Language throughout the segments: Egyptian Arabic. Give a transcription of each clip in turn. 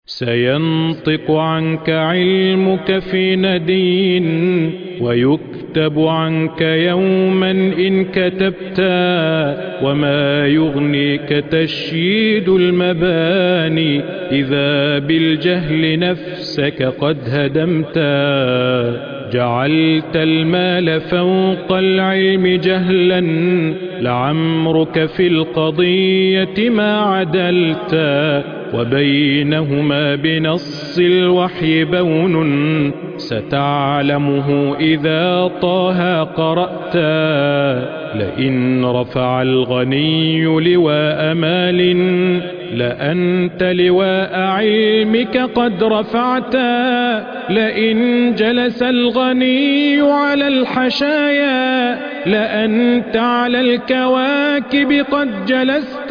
سينطق عنك علمك في ندين ويكتب عنك يوما إن كتبت وما يغنيك تشييد المباني إذا بالجهل نفسك قد هدمت جعلت المال فوق العلم جهلا لعمرك في القضية ما عدلت وبينهما بنص الوحي بون ستعلمه إذا طه قرأت لئن رفع الغني لواء مال لأنت لواء علمك قد رفعت لئن جلس الغني على الحشايا لأنت على الكواكب قد جلست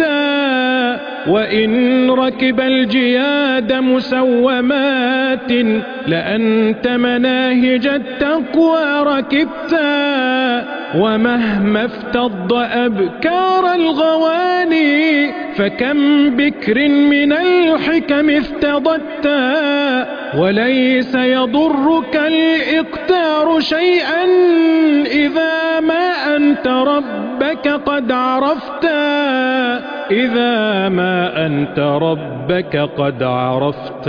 وإن ركب الجياد مسومات لأنت مناهج التقوى ركبت ومهما افتض أبكار الغواني فكم بكر من الحكم افتضت وليس يضرك الإقتار شيئا إذا ما أنت ربك قد عرفت إذا ما أنت ربك قد عرفت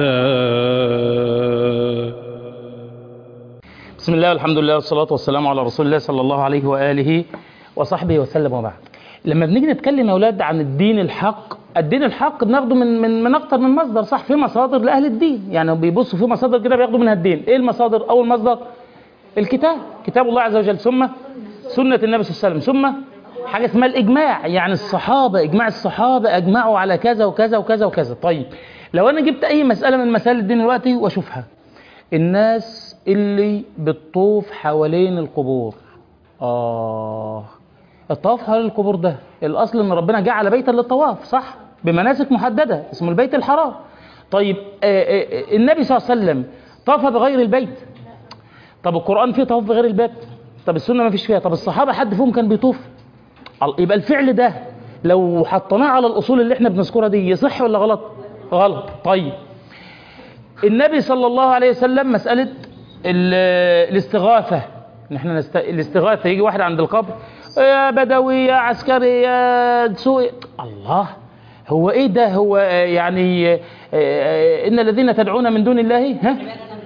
بسم الله والحمد لله والصلاة والسلام على رسول الله صلى الله عليه وآله وصحبه وسلم وبعد لما بنيجي نتكلم يا أولاد عن الدين الحق الدين الحق بناخده من من من أكتر من مصدر صح في مصادر لأهل الدين يعني بيبصوا في مصادر كده بياخدوا منها الدين إيه المصادر أول مصدر الكتاب كتاب الله عز وجل ثم سنة النبي صلى الله عليه وسلم ثم حاجة اسمها الإجماع يعني الصحابة إجماع الصحابة أجمعوا على كذا وكذا وكذا وكذا طيب لو أنا جبت أي مسألة من مسائل الدين دلوقتي وأشوفها الناس اللي بتطوف حوالين القبور آه الطواف حوالين القبور ده الأصل إن ربنا جعل بيتا للطواف صح بمناسك محددة اسمه البيت الحرام طيب آه آه النبي صلى الله عليه وسلم طاف بغير البيت طب القرآن فيه طواف بغير البيت طب السنة ما فيش فيها طب الصحابة حد فيهم كان بيطوف يبقى الفعل ده لو حطيناه على الأصول اللي احنا بنذكرها دي يصح ولا غلط غلط طيب النبي صلى الله عليه وسلم مسألة الاستغاثة نحن نست... الاستغاثة يجي واحد عند القبر يا بدوي يا عسكري يا دسوقي الله هو ايه ده هو يعني ان الذين تدعون من دون الله ها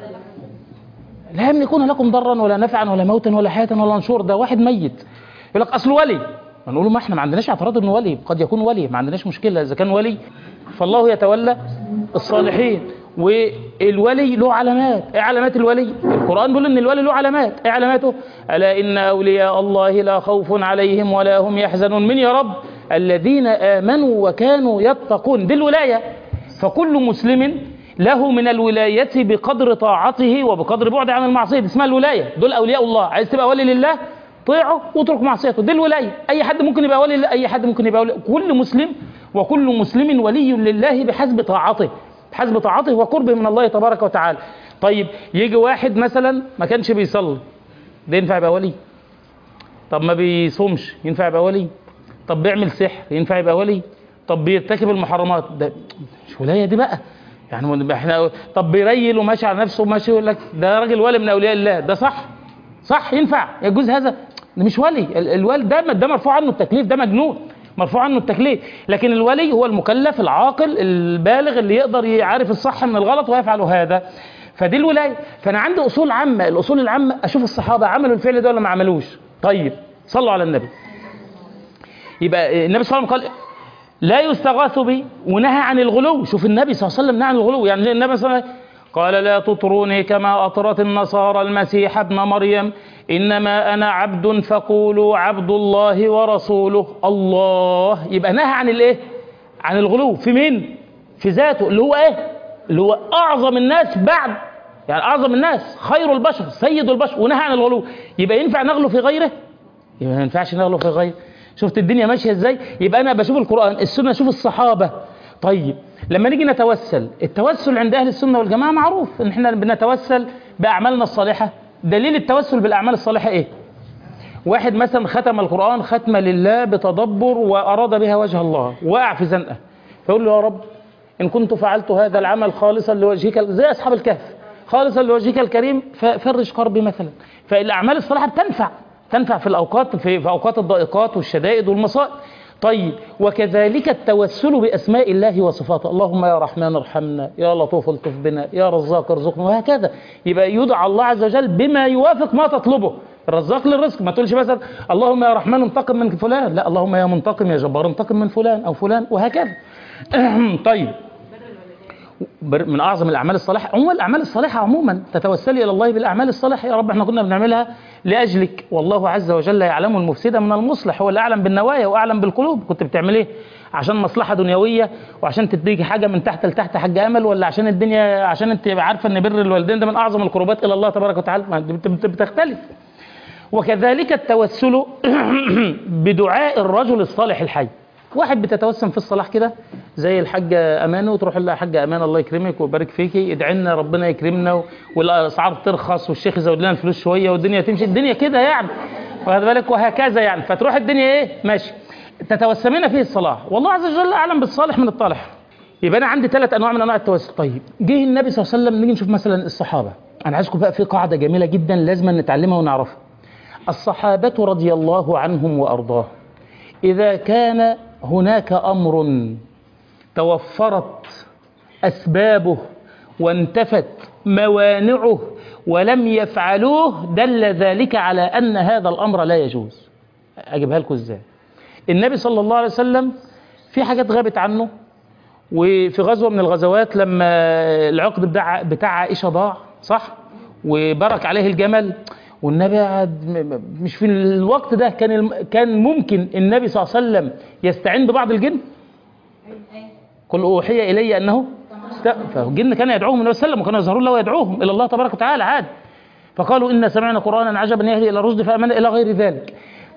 لا يملكون لكم ضرا ولا نفعا ولا موتا ولا حياة ولا نشور ده واحد ميت يقول لك اصل ولي نقول له ما احنا ما عندناش اعتراض انه ولي قد يكون ولي ما عندناش مشكله اذا كان ولي فالله يتولى الصالحين والولي له علامات ايه علامات الولي القران بيقول ان الولي له علامات ايه علاماته الا ان اولياء الله لا خوف عليهم ولا هم يحزنون من يا رب الذين امنوا وكانوا يتقون دي الولايه فكل مسلم له من الولايه بقدر طاعته وبقدر بعده عن المعصيه اسمها الولايه دول اولياء الله عايز تبقى ولي لله طيعه واترك معصيته دي الولايه اي حد ممكن يبقى ولي لله اي حد ممكن يبقى ولي كل مسلم وكل مسلم ولي لله بحسب طاعته بحسب طاعته وقربه من الله تبارك وتعالى طيب يجي واحد مثلا ما كانش بيصلي ده ينفع يبقى ولي طب ما بيصومش ينفع يبقى ولي طب بيعمل سحر ينفع يبقى ولي طب بيرتكب المحرمات ده مش ولايه دي بقى يعني احنا طب بيريل وماشي على نفسه وماشي يقول لك ده راجل ولي من اولياء الله ده صح صح ينفع يجوز هذا ده مش ولي الولي ده ده مرفوع عنه التكليف ده مجنون مرفوع عنه التكليف لكن الولي هو المكلف العاقل البالغ اللي يقدر يعرف الصح من الغلط ويفعل هذا فدي الولايه فانا عندي اصول عامه الاصول العامه اشوف الصحابه عملوا الفعل ده ولا ما عملوش طيب صلوا على النبي يبقى النبي صلى الله عليه وسلم قال لا يستغاث بي ونهى عن الغلو شوف النبي صلى الله عليه وسلم نهى عن الغلو يعني النبي صلى الله عليه وسلم قال لا تطروني كما أطرت النصارى المسيح ابن مريم إنما أنا عبد فقولوا عبد الله ورسوله الله يبقى نهى عن الإيه عن الغلو في مين في ذاته اللي هو إيه اللي هو أعظم الناس بعد يعني أعظم الناس خير البشر سيد البشر ونهى عن الغلو يبقى ينفع نغلو في غيره يبقى ما ينفعش نغلو في غيره شفت الدنيا ماشية إزاي يبقى أنا بشوف القرآن السنة أشوف الصحابة طيب لما نيجي نتوسل التوسل عند أهل السنة والجماعة معروف إن إحنا بنتوسل بأعمالنا الصالحة دليل التوسل بالأعمال الصالحة إيه واحد مثلا ختم القرآن ختمة لله بتدبر وأراد بها وجه الله وقع في زنقة فيقول له يا رب إن كنت فعلت هذا العمل خالصا لوجهك زي أصحاب الكهف خالصا لوجهك الكريم ففرج كربي مثلا فالأعمال الصالحة بتنفع تنفع في الأوقات في, في أوقات الضائقات والشدائد والمصائب طيب وكذلك التوسل بأسماء الله وصفاته اللهم يا رحمن ارحمنا يا لطوف الطف بنا يا رزاق ارزقنا وهكذا يبقى يدعى الله عز وجل بما يوافق ما تطلبه الرزاق للرزق ما تقولش مثلا اللهم يا رحمن انتقم من فلان لا اللهم يا منتقم يا جبار انتقم من فلان أو فلان وهكذا طيب من اعظم الاعمال الصالحه عموما الاعمال الصالحه عموما تتوسلي الى الله بالاعمال الصالحه يا رب احنا كنا بنعملها لاجلك والله عز وجل يعلم المفسد من المصلح هو اللي اعلم بالنوايا واعلم بالقلوب كنت بتعمل ايه عشان مصلحه دنيويه وعشان تديك حاجه من تحت لتحت حاج امل ولا عشان الدنيا عشان انت عارفه ان بر الوالدين ده من اعظم القربات الى الله تبارك وتعالى بتختلف وكذلك التوسل بدعاء الرجل الصالح الحي واحد بتتوسم في الصلاح كده زي الحاجة أمانة وتروح لها حاجة أمانة الله يكرمك ويبارك فيكي ادعي لنا ربنا يكرمنا والأسعار ترخص والشيخ يزود لنا الفلوس شوية والدنيا تمشي الدنيا كده يعني واخد بالك وهكذا يعني فتروح الدنيا إيه ماشي تتوسمين فيه الصلاح والله عز وجل أعلم بالصالح من الطالح يبقى أنا عندي ثلاث أنواع من أنواع التوسل طيب جه النبي صلى الله عليه وسلم نيجي نشوف مثلا الصحابة أنا عايزكم بقى في قاعدة جميلة جدا لازم نتعلمها ونعرفها الصحابة رضي الله عنهم وأرضاهم إذا كان هناك امر توفرت اسبابه وانتفت موانعه ولم يفعلوه دل ذلك على ان هذا الامر لا يجوز اجيبها لكم ازاي النبي صلى الله عليه وسلم في حاجات غابت عنه وفي غزوه من الغزوات لما العقد بتاع بتاع عائشه ضاع صح وبرك عليه الجمل والنبي قعد مش في الوقت ده كان كان ممكن النبي صلى الله عليه وسلم يستعين ببعض الجن قل اوحي الي انه فالجن كان يدعوهم النبي صلى الله عليه وسلم وكانوا يظهرون له ويدعوهم الى الله تبارك وتعالى عاد فقالوا ان سمعنا قرانا عجبا يهدي الى الرشد فامنا الى غير ذلك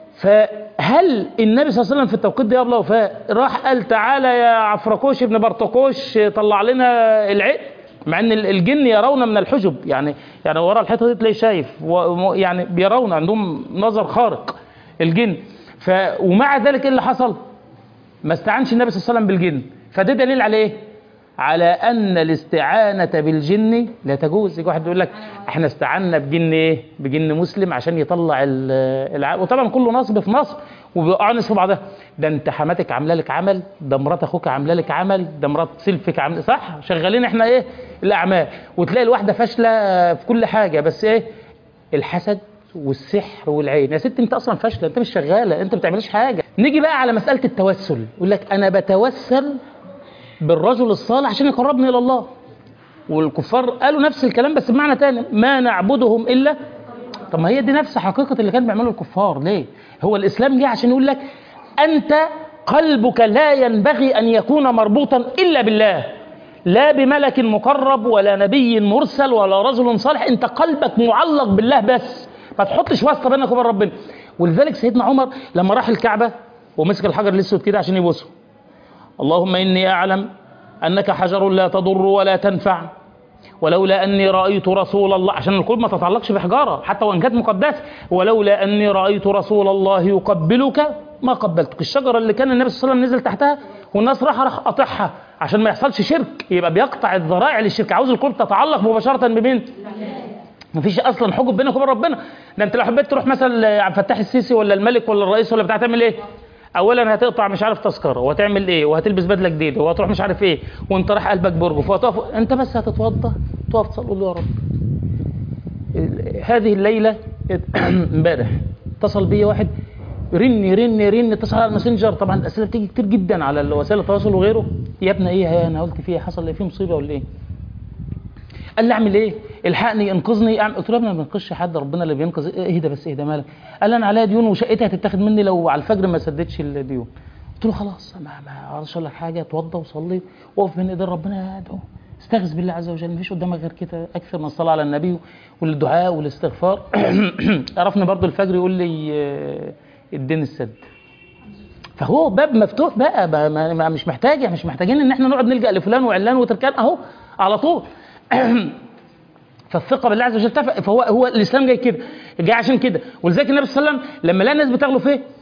فهل النبي صلى الله عليه وسلم في التوقيت ده يا ابله وفاء راح قال تعالى يا عفركوش ابن برطكوش طلع لنا العقد مع ان الجن يرون من الحجب يعني يعني ورا الحيطه دي تلاقي شايف يعني بيرون عندهم نظر خارق الجن ف ومع ذلك ايه اللي حصل؟ ما استعانش النبي صلى الله عليه وسلم بالجن فده دليل على ايه؟ على ان الاستعانه بالجن لا تجوز يجي واحد يقول لك احنا استعنا بجن ايه؟ بجن مسلم عشان يطلع العقل وطبعا كله نصب في نصب وبيقعوا في بعضها ده انت حماتك عامله لك عمل ده مرات اخوك عامله لك عمل ده مرات سلفك عامله صح شغالين احنا ايه الاعمال وتلاقي الواحده فاشله في كل حاجه بس ايه الحسد والسحر والعين يا ست انت اصلا فاشله انت مش شغاله انت ما بتعمليش حاجه نيجي بقى على مساله التوسل يقول لك انا بتوسل بالرجل الصالح عشان يقربني الى الله والكفار قالوا نفس الكلام بس بمعنى تاني ما نعبدهم الا طب ما هي دي نفس حقيقه اللي كان بيعمله الكفار ليه هو الاسلام جه عشان يقول لك انت قلبك لا ينبغي ان يكون مربوطا الا بالله لا بملك مقرب ولا نبي مرسل ولا رجل صالح انت قلبك معلق بالله بس ما تحطش واسطه بينك وبين ربنا ولذلك سيدنا عمر لما راح الكعبه ومسك الحجر الاسود كده عشان يبوسه اللهم اني اعلم انك حجر لا تضر ولا تنفع ولولا اني رايت رسول الله عشان القلوب ما تتعلقش بحجاره حتى وان كانت مقدسه ولولا اني رايت رسول الله يقبلك ما قبلتك الشجره اللي كان النبي صلى الله عليه وسلم نزل تحتها والناس راح راح قاطعها عشان ما يحصلش شرك يبقى بيقطع الذرائع للشرك عاوز القلوب تتعلق مباشره بمين مفيش اصلا حجب بينك وبين ربنا ده انت لو حبيت تروح مثلا عبد الفتاح السيسي ولا الملك ولا الرئيس ولا بتاع تعمل ايه اولا هتقطع مش عارف تذكره وهتعمل ايه وهتلبس بدله جديده وهتروح مش عارف ايه وانت رايح قلبك برجف وهتقف انت بس هتتوضى تقف تصلي له يا رب هذه الليله امبارح اتصل بيا واحد رن رن رن اتصل على الماسنجر طبعا الاسئله بتيجي كتير جدا على وسائل التواصل وغيره يا ابني ايه يا انا قلت فيه حصل ايه في مصيبه ولا ايه قال لي اعمل ايه الحقني انقذني اعمل قلت له يا ابني ما بنقذش حد ربنا اللي بينقذ اهدى بس اهدى مالك قال لي انا عليا ديون وشقتي هتتاخد مني لو على الفجر ما سددتش الديون قلت له خلاص ما ما اعرفش اقول لك حاجه اتوضى وصلي وقف بين ايدين ربنا ادعو استغث بالله عز وجل مفيش قدامك غير كده اكثر من الصلاه على النبي والدعاء والاستغفار عرفني برضو الفجر يقول لي الدين السد فهو باب مفتوح بقى, بقى ما مش محتاج مش محتاجين ان احنا نقعد نلجا لفلان وعلان وتركان اهو على طول فالثقه بالله عز وجل تفق فهو هو الاسلام جاي كده جاي عشان كده ولذلك النبي صلى الله عليه وسلم لما لقى الناس بتغلو فيه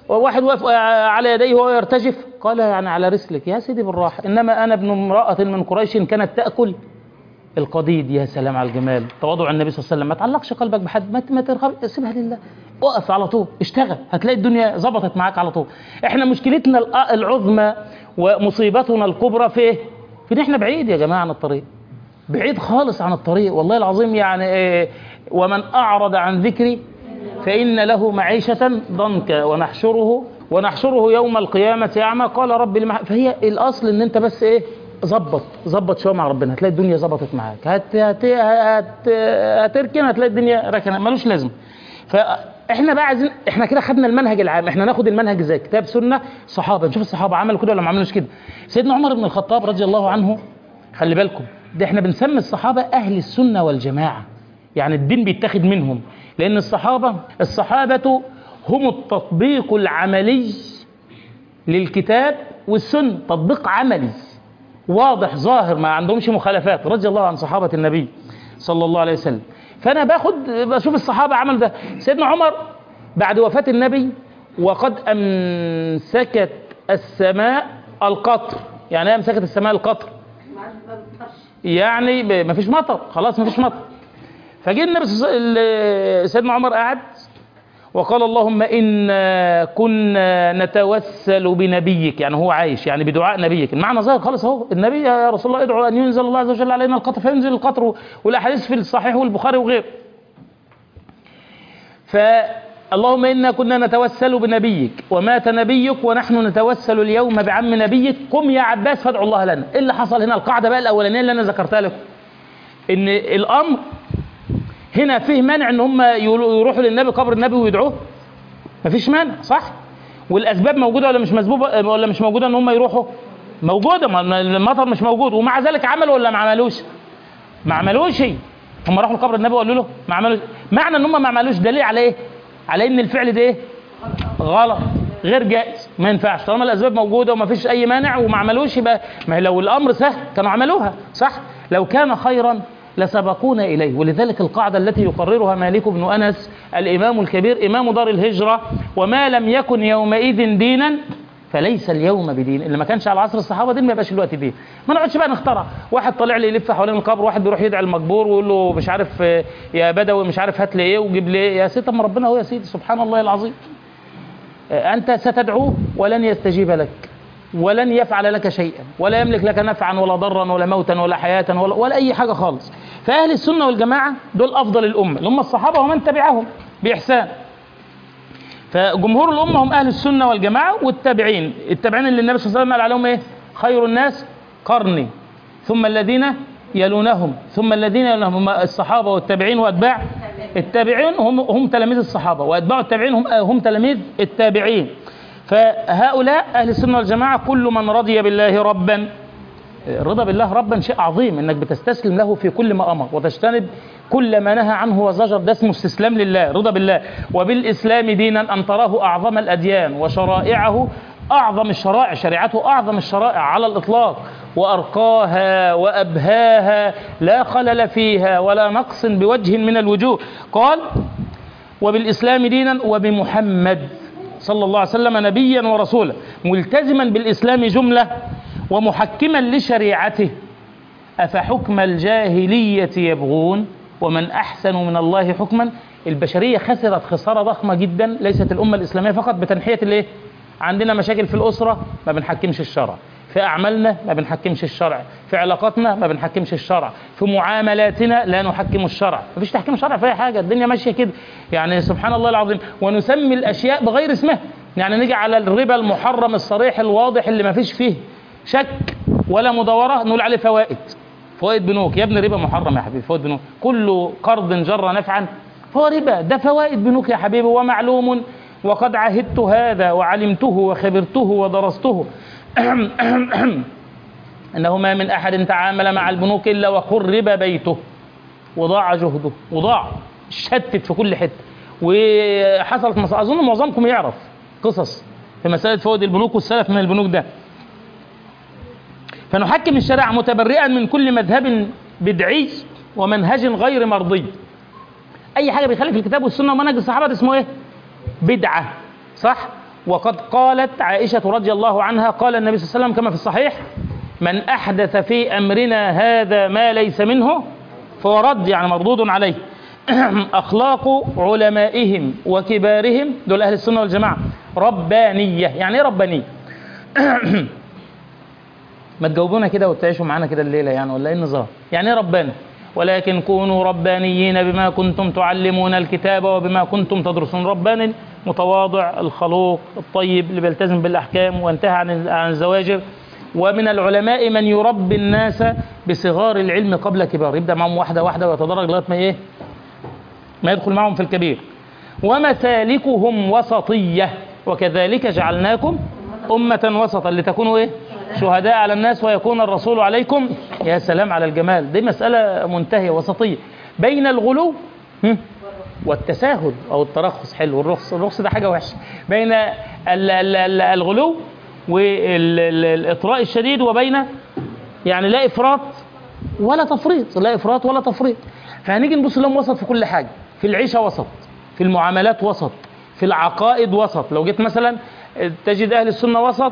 وواحد واقف على يديه وهو يرتجف قال يعني على رسلك يا سيدي بالراحة إنما أنا ابن امرأة من قريش كانت تأكل القديد يا سلام على الجمال تواضع النبي صلى الله عليه وسلم ما تعلقش قلبك بحد ما ما ترغب سيبها لله وقف على طول اشتغل هتلاقي الدنيا ظبطت معاك على طول احنا مشكلتنا الأ- العظمى ومصيبتنا الكبرى في ايه في ان احنا بعيد يا جماعه عن الطريق بعيد خالص عن الطريق والله العظيم يعني إيه ومن اعرض عن ذكري فان له معيشه ضنكا ونحشره ونحشره يوم القيامه اعمى قال رب لما فهي الاصل ان انت بس ايه ظبط ظبط شويه مع ربنا هتلاقي الدنيا ظبطت معاك هت هت هت هتركن هتلاقي الدنيا ركنه ملوش لازمه فاحنا بقى عايزين احنا كده خدنا المنهج العام احنا ناخد المنهج ازاي كتاب سنه صحابه نشوف الصحابه عملوا كده ولا ما عملوش كده سيدنا عمر بن الخطاب رضي الله عنه خلي بالكم ده احنا بنسمي الصحابه اهل السنه والجماعه يعني الدين بيتاخد منهم لان الصحابه الصحابه هم التطبيق العملي للكتاب والسنه تطبيق عملي واضح ظاهر ما عندهمش مخالفات رضي الله عن صحابة النبي صلى الله عليه وسلم فأنا باخد بشوف الصحابة عمل ده سيدنا عمر بعد وفاة النبي وقد أمسكت السماء القطر يعني ايه أمسكت السماء القطر يعني ب- مفيش مطر خلاص مفيش مطر فجه النبي صلى الله عليه وسلم- سيدنا عمر قعد وقال اللهم إنا كنا نتوسل بنبيك يعني هو عايش يعني بدعاء نبيك المعنى ظاهر خالص اهو النبي يا رسول الله ادعو أن ينزل الله عز وجل علينا القطر فينزل القطر والأحاديث في الصحيح والبخاري وغيره فاللهم إنا كنا نتوسل بنبيك ومات نبيك ونحن نتوسل اليوم بعم نبيك قم يا عباس فادعوا الله لنا إيه اللي حصل هنا القاعدة بقى الأولانية اللي أنا ذكرتها لكم إن الأمر هنا فيه مانع ان هم يروحوا للنبي قبر النبي ويدعوه مفيش مانع صح والاسباب موجوده ولا مش مسبوبه ولا مش موجوده ان هم يروحوا موجوده ما المطر مش موجود ومع ذلك عملوا ولا ما عملوش ما عملوش هم راحوا لقبر النبي وقالوا له ما عملوش معنى ان هم ما عملوش دليل على ايه على ان الفعل ده ايه غلط غير جائز ما ينفعش طالما الاسباب موجوده وما فيش اي مانع وما عملوش يبقى ما هي لو الامر سهل كانوا عملوها صح لو كان خيرا لسبقونا اليه ولذلك القاعده التي يقررها مالك بن انس الامام الكبير امام دار الهجره وما لم يكن يومئذ دينا فليس اليوم بدين اللي ما كانش على عصر الصحابه دين ما يبقاش الوقت دين ما نقعدش بقى نخترع واحد طالع لي يلف حوالين القبر واحد بيروح يدعي المقبور ويقول له مش عارف آه، يا بدوي مش عارف هات لي ايه وجيب لي ايه يا سيدي طب ما ربنا هو يا سيدي سبحان الله العظيم آه، انت ستدعوه ولن يستجيب لك ولن يفعل لك شيئا ولا يملك لك نفعا ولا ضرا ولا موتا ولا حياة ولا, ولا أي حاجة خالص فأهل السنة والجماعة دول أفضل الأمة اللي هم الصحابة ومن تبعهم بإحسان فجمهور الأمة هم أهل السنة والجماعة والتابعين التابعين اللي النبي صلى الله عليه وسلم قال عليهم إيه خير الناس قرني ثم الذين يلونهم ثم الذين يلونهم هم الصحابة والتابعين وأتباع التابعين هم هم تلاميذ الصحابة وأتباع التابعين هم هم تلاميذ التابعين فهؤلاء أهل السنة والجماعة كل من رضي بالله ربا الرضا بالله ربا شيء عظيم انك بتستسلم له في كل ما امر وتجتنب كل ما نهى عنه وزجر ده اسمه استسلام لله رضا بالله وبالاسلام دينا ان تراه اعظم الاديان وشرائعه اعظم الشرائع شريعته اعظم الشرائع على الاطلاق وارقاها وابهاها لا خلل فيها ولا نقص بوجه من الوجوه قال وبالإسلام دينا وبمحمد صلى الله عليه وسلم نبيا ورسولا ملتزما بالإسلام جملة ومحكما لشريعته أفحكم الجاهلية يبغون ومن أحسن من الله حكما البشرية خسرت خسارة ضخمة جدا ليست الأمة الإسلامية فقط بتنحية الإيه؟ عندنا مشاكل في الأسرة ما بنحكمش الشرع في أعمالنا ما بنحكمش الشرع في علاقاتنا ما بنحكمش الشرع في معاملاتنا لا نحكم الشرع ما فيش تحكيم شرع في أي حاجة الدنيا ماشية كده يعني سبحان الله العظيم ونسمي الأشياء بغير اسمها يعني نيجي على الربا المحرم الصريح الواضح اللي ما فيش فيه شك ولا مدورة نقول عليه فوائد فوائد بنوك يا ابني ربا محرم يا حبيبي فوائد بنوك كل قرض جر نفعا فهو ربا ده فوائد بنوك يا حبيبي ومعلوم وقد عهدت هذا وعلمته وخبرته ودرسته انه ما من احد تعامل مع البنوك الا وخرب بيته وضاع جهده وضاع شتت في كل حته وحصلت مص... اظن معظمكم يعرف قصص في مساله فوائد البنوك والسلف من البنوك ده فنحكم الشرع متبرئا من كل مذهب بدعي ومنهج غير مرضي اي حاجه بيخالف الكتاب والسنه ومنهج الصحابه ده اسمه ايه بدعه صح وقد قالت عائشة رضي الله عنها قال النبي صلى الله عليه وسلم كما في الصحيح من أحدث في أمرنا هذا ما ليس منه فهو رد يعني مردود عليه أخلاق علمائهم وكبارهم دول أهل السنة والجماعة ربانية يعني إيه ربانية ما تجاوبونا كده وتعيشوا معانا كده الليلة يعني ولا إيه النظام يعني إيه رباني ولكن كونوا ربانيين بما كنتم تعلمون الكتاب وبما كنتم تدرسون رباني متواضع الخلوق الطيب اللي بيلتزم بالأحكام وانتهى عن عن الزواجر ومن العلماء من يربي الناس بصغار العلم قبل كبار يبدأ معهم واحدة واحدة ويتدرج لغاية ما إيه ما يدخل معهم في الكبير ومسالكهم وسطية وكذلك جعلناكم أمة وسطا لتكونوا إيه شهداء على الناس ويكون الرسول عليكم يا سلام على الجمال دي مسألة منتهية وسطية بين الغلو هم، والتساهل أو الترخص حلو الرخص الرخص ده حاجة وحشة بين ال- ال- ال- الغلو والإطراء الشديد وبين يعني لا إفراط ولا تفريط لا إفراط ولا تفريط فهنيجي نبص لهم وسط في كل حاجة في العيشة وسط في المعاملات وسط في العقائد وسط لو جيت مثلا تجد أهل السنة وسط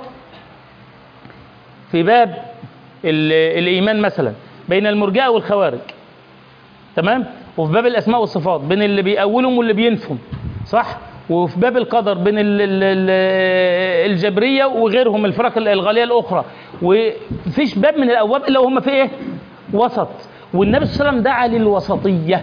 في باب ال- الإيمان مثلا بين المرجئة والخوارج تمام وفي باب الأسماء والصفات بين اللي بيأولهم واللي بينفهم صح وفي باب القدر بين ال ال ال الجبرية وغيرهم الفرق الغالية الأخرى وفيش باب من الأبواب إلا وهم في إيه وسط والنبي صلى الله عليه وسلم دعا للوسطية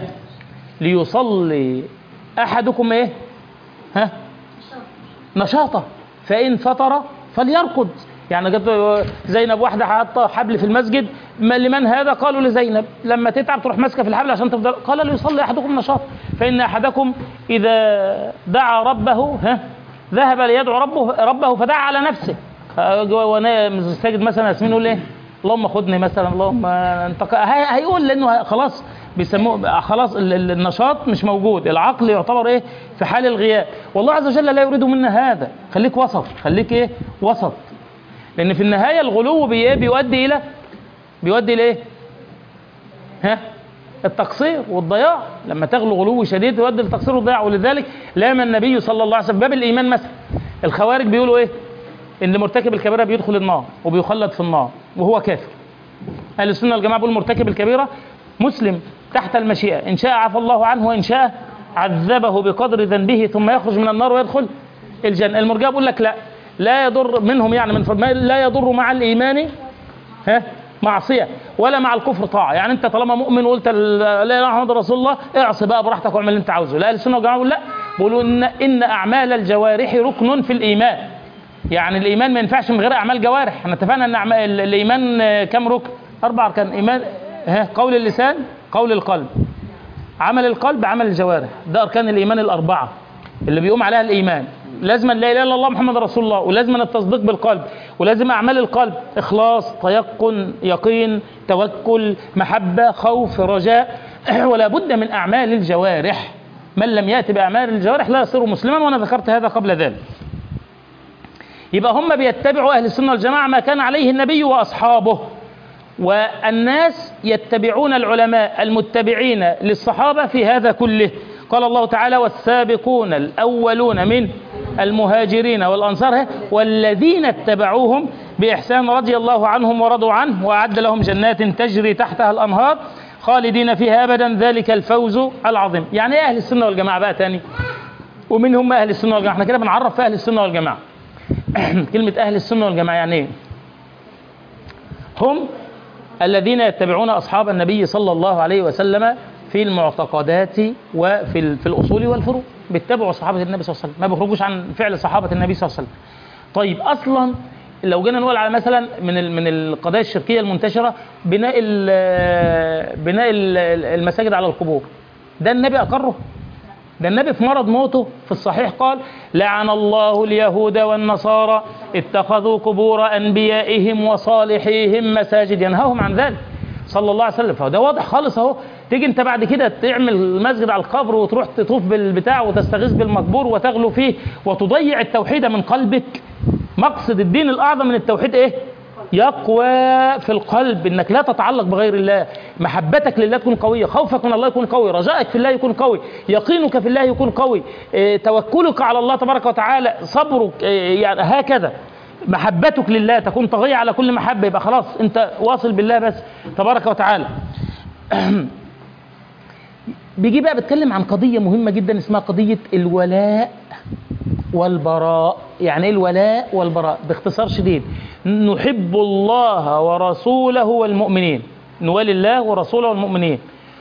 ليصلي أحدكم إيه ها نشاطه فإن فطر فليرقد يعني جت زينب واحدة حاطة حبل في المسجد ما لمن هذا قالوا لزينب لما تتعب تروح ماسكة في الحبل عشان تفضل قال ليصلي أحدكم نشاط فإن أحدكم إذا دعا ربه ها ذهب ليدعو ربه ربه فدعا على نفسه آه، جوا- وانا ساجد مثلا ياسمين يقول ايه اللهم خدني مثلا اللهم انت هي- هيقول لانه خلاص بيسموه خلاص ال- ال- النشاط مش موجود العقل يعتبر ايه في حال الغياب والله عز وجل لا يريد منا هذا خليك وسط خليك ايه وسط لان في النهايه الغلو بي إيه؟ بيؤدي الى بيؤدي الى ايه ها التقصير والضياع لما تغلو غلو شديد يؤدي للتقصير والضياع ولذلك لام النبي صلى الله عليه وسلم باب الايمان مثلا الخوارج بيقولوا ايه ان مرتكب الكبيره بيدخل النار وبيخلد في النار وهو كافر اهل السنه والجماعه بيقول مرتكب الكبيره مسلم تحت المشيئه ان شاء عفى الله عنه وان شاء عذبه بقدر ذنبه ثم يخرج من النار ويدخل الجنه المرجئه بيقول لك لا لا يضر منهم يعني من فضل لا يضر مع الايمان ها معصيه ولا مع الكفر طاعه يعني انت طالما مؤمن وقلت ال- لا اله الا محمد رسول الله اعصي بقى براحتك واعمل اللي انت عاوزه لا اهل السنه والجماعه بيقول لا بيقولوا ان ان اعمال الجوارح ركن في الايمان يعني الايمان ما ينفعش من غير اعمال جوارح احنا اتفقنا ان أعمال ال- الايمان آه، كم ركن اربع اركان ايمان ها قول اللسان قول القلب عمل القلب عمل الجوارح ده اركان الايمان الاربعه اللي بيقوم عليها الايمان لازم لا اله الا الله محمد رسول الله ولازم التصديق بالقلب ولازم اعمال القلب اخلاص تيقن يقين توكل محبه خوف رجاء ولا بد من اعمال الجوارح من لم ياتي باعمال الجوارح لا يصير مسلما وانا ذكرت هذا قبل ذلك يبقى هم بيتبعوا اهل السنه والجماعه ما كان عليه النبي واصحابه والناس يتبعون العلماء المتبعين للصحابه في هذا كله قال الله تعالى والسابقون الاولون من المهاجرين والانصار والذين اتبعوهم باحسان رضي الله عنهم ورضوا عنه واعد لهم جنات تجري تحتها الانهار خالدين فيها ابدا ذلك الفوز العظيم يعني ايه اهل السنه والجماعه بقى تاني ومن هم اهل السنه والجماعه احنا كده بنعرف في اهل السنه والجماعه كلمة أهل السنة والجماعة يعني إيه؟ هم الذين يتبعون أصحاب النبي صلى الله عليه وسلم في المعتقدات وفي ال- في الأصول والفروع بيتبعوا صحابة النبي صلى الله عليه وسلم ما بيخرجوش عن فعل صحابة النبي صلى الله عليه وسلم طيب أصلا لو جينا نقول على مثلا من ال- من القضايا الشركية المنتشرة بناء ال- بناء ال- المساجد على القبور ده النبي أقره ده النبي في مرض موته في الصحيح قال لعن الله اليهود والنصارى اتخذوا قبور انبيائهم وصالحيهم مساجد ينهاهم عن ذلك صلى الله عليه وسلم فده واضح خالص اهو تيجي انت بعد كده تعمل مسجد على القبر وتروح تطوف بالبتاع وتستغيث بالمقبور وتغلو فيه وتضيع التوحيد من قلبك مقصد الدين الاعظم من التوحيد ايه يقوى في القلب انك لا تتعلق بغير الله محبتك لله تكون قويه خوفك من الله يكون قوي رجائك في الله يكون قوي يقينك في الله يكون قوي إيه، توكلك على الله تبارك وتعالى صبرك إيه، يعني هكذا محبتك لله تكون طاغيه على كل محبه يبقى خلاص انت واصل بالله بس تبارك وتعالى بيجي بقى بتكلم عن قضيه مهمه جدا اسمها قضيه الولاء والبراء يعني ايه الولاء والبراء باختصار شديد نحب الله ورسوله والمؤمنين نوالي الله ورسوله والمؤمنين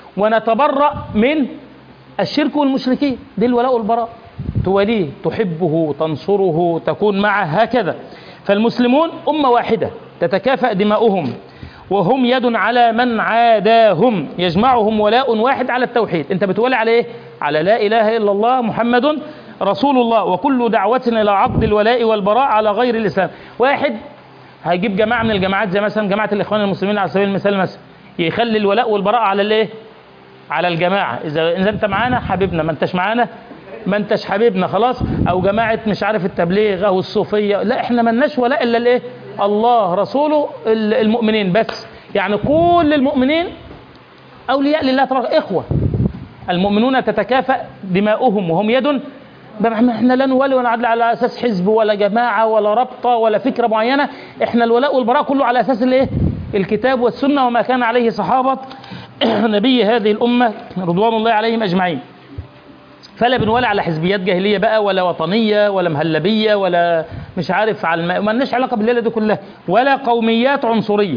ونتبرأ من الشرك والمشركين دي الولاء والبراء تواليه تحبه تنصره تكون معه هكذا فالمسلمون أمة واحدة تتكافأ دماؤهم وهم يد على من عاداهم يجمعهم ولاء واحد على التوحيد انت بتولي على ايه على لا اله الا الله محمد رسول الله وكل دعوة الى عقد الولاء والبراء على غير الاسلام واحد هيجيب جماعة من الجماعات زي مثلا جماعة الاخوان المسلمين على سبيل المثال مثلا يخلي الولاء والبراء على الايه على الجماعة اذا اذا انت معانا حبيبنا ما انتش معانا ما انتش حبيبنا خلاص او جماعة مش عارف التبليغ او الصوفية لا احنا ملناش ولاء الا الايه الله رسوله ال- المؤمنين بس يعني كل المؤمنين اولياء لله تبارك اخوة المؤمنون تتكافأ دماؤهم وهم يد بمعنى احنا لا نولي ولا عدل على اساس حزب ولا جماعه ولا رابطه ولا فكره معينه احنا الولاء والبراء كله على اساس الايه الكتاب والسنه وما كان عليه صحابه نبي هذه الامه رضوان الله عليهم اجمعين فلا بنولي على حزبيات جاهليه بقى ولا وطنيه ولا مهلبيه ولا مش عارف على الم... ما لناش علاقه بالليله دي كلها ولا قوميات عنصريه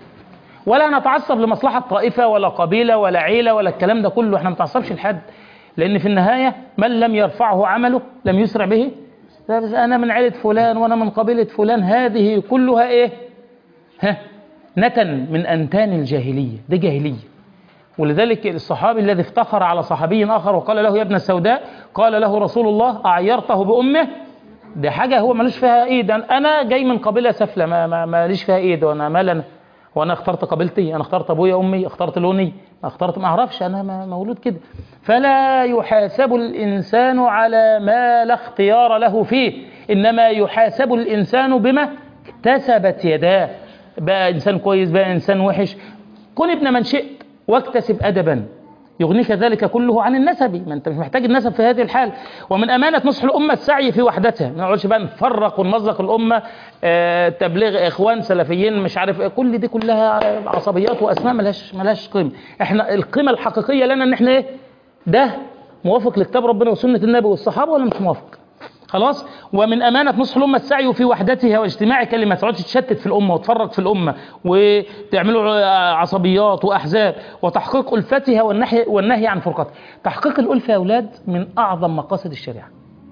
ولا نتعصب لمصلحه طائفه ولا قبيله ولا عيله ولا الكلام ده كله احنا ما بنتعصبش لحد لان في النهايه من لم يرفعه عمله لم يسرع به لا بس انا من عيله فلان وانا من قبيله فلان هذه كلها ايه ها نتن من انتان الجاهليه ده جاهليه ولذلك الصحابي الذي افتخر على صحابي اخر وقال له يا ابن السوداء قال له رسول الله اعيرته بامه دي حاجه هو ملوش فيها ايد انا جاي من قبيله سفله ما ما- ماليش فيها ايد وانا مال انا وانا اخترت قبيلتي انا اخترت ابويا امي اخترت لوني اخترت ما اعرفش انا ما- مولود كده فلا يحاسب الانسان على ما لا اختيار له فيه انما يحاسب الانسان بما اكتسبت يداه بقى انسان كويس بقى انسان وحش كن ابن من شئت واكتسب ادبا يغنيك ذلك كله عن النسب ما انت مش محتاج النسب في هذه الحال ومن امانه نصح الامه السعي في وحدتها ما نقعدش بقى نفرق ونمزق الامه آه، تبليغ اخوان سلفيين مش عارف ايه كل دي كلها عصبيات واسماء ملهاش ملهاش قيمه احنا القيمه الحقيقيه لنا ان احنا ايه ده موافق لكتاب ربنا وسنه النبي والصحابه ولا مش موافق خلاص ومن امانه نصح الامه السعي في وحدتها واجتماع كلمه ما تقعدش تشتت في الامه وتفرق في الامه وتعملوا عصبيات واحزاب وتحقيق الفتها والنهي والنهي عن فرقتها تحقيق الالفه يا اولاد من اعظم مقاصد الشريعه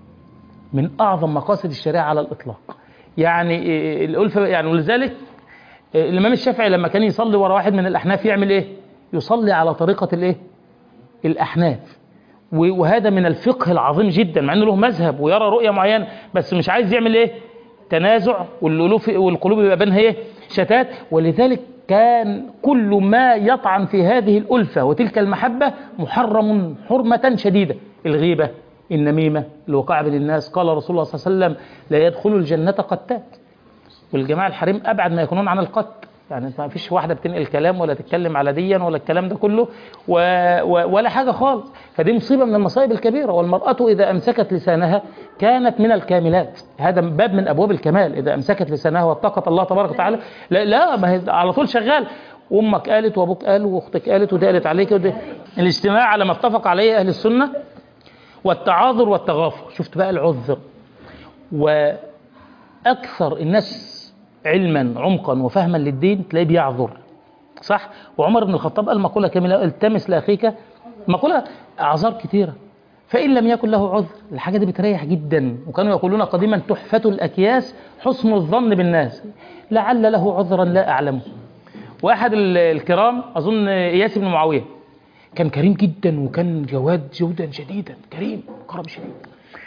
من اعظم مقاصد الشريعه على الاطلاق يعني إيه الالفه يعني ولذلك إيه الامام الشافعي لما كان يصلي ورا واحد من الاحناف يعمل ايه يصلي على طريقه الايه الاحناف و- وهذا من الفقه العظيم جدا مع انه له مذهب ويرى رؤيه معينه بس مش عايز يعمل ايه تنازع والالوف والقلوب يبقى بينها ايه شتات ولذلك كان كل ما يطعن في هذه الالفه وتلك المحبه محرم حرمه شديده الغيبه النميمه الوقاع بين الناس قال رسول الله صلى الله عليه وسلم لا يدخل الجنه قتات والجماعه الحريم ابعد ما يكونون عن القتل يعني ما فيش واحده بتنقل كلام ولا تتكلم على ديا ولا الكلام ده كله و... و... ولا حاجه خالص فدي مصيبه من المصائب الكبيره والمراه اذا امسكت لسانها كانت من الكاملات هذا باب من ابواب الكمال اذا امسكت لسانها واتقت الله تبارك وتعالى لا, لا ما هي على طول شغال امك قالت وابوك قال واختك قالت ودي قالت عليك ودي الاجتماع على ما اتفق عليه اهل السنه والتعاذر والتغافر شفت بقى العذر واكثر الناس علما عمقا وفهما للدين تلاقيه بيعذر صح وعمر بن الخطاب قال مقوله كامله التمس لاخيك مقوله اعذار كثيره فان لم يكن له عذر الحاجه دي بتريح جدا وكانوا يقولون قديما تحفه الاكياس حسن الظن بالناس لعل له عذرا لا اعلمه واحد ال- الكرام اظن اياس بن معاويه كان كريم جدا وكان جواد جودا شديدا كريم كرم شديد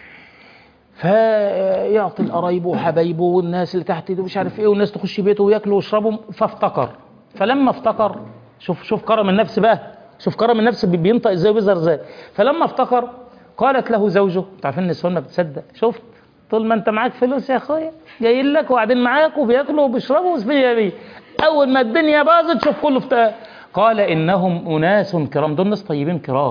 فيعطي القرايبه وحبايبه والناس اللي تحت ايده مش عارف ايه والناس تخش بيته وياكلوا ويشربوا فافتكر فلما افتكر شوف شوف كرم النفس بقى شوف كرم النفس بي- بينطق ازاي وبيظهر ازاي فلما افتكر قالت له زوجه انتوا عارفين النسوان ما بتصدق شفت طول ما انت معاك فلوس يا اخويا جايين لك وقاعدين معاك وبياكلوا وبيشربوا وسبيل بيه اول ما الدنيا باظت شوف كله في قال انهم اناس كرام دول ناس طيبين كرام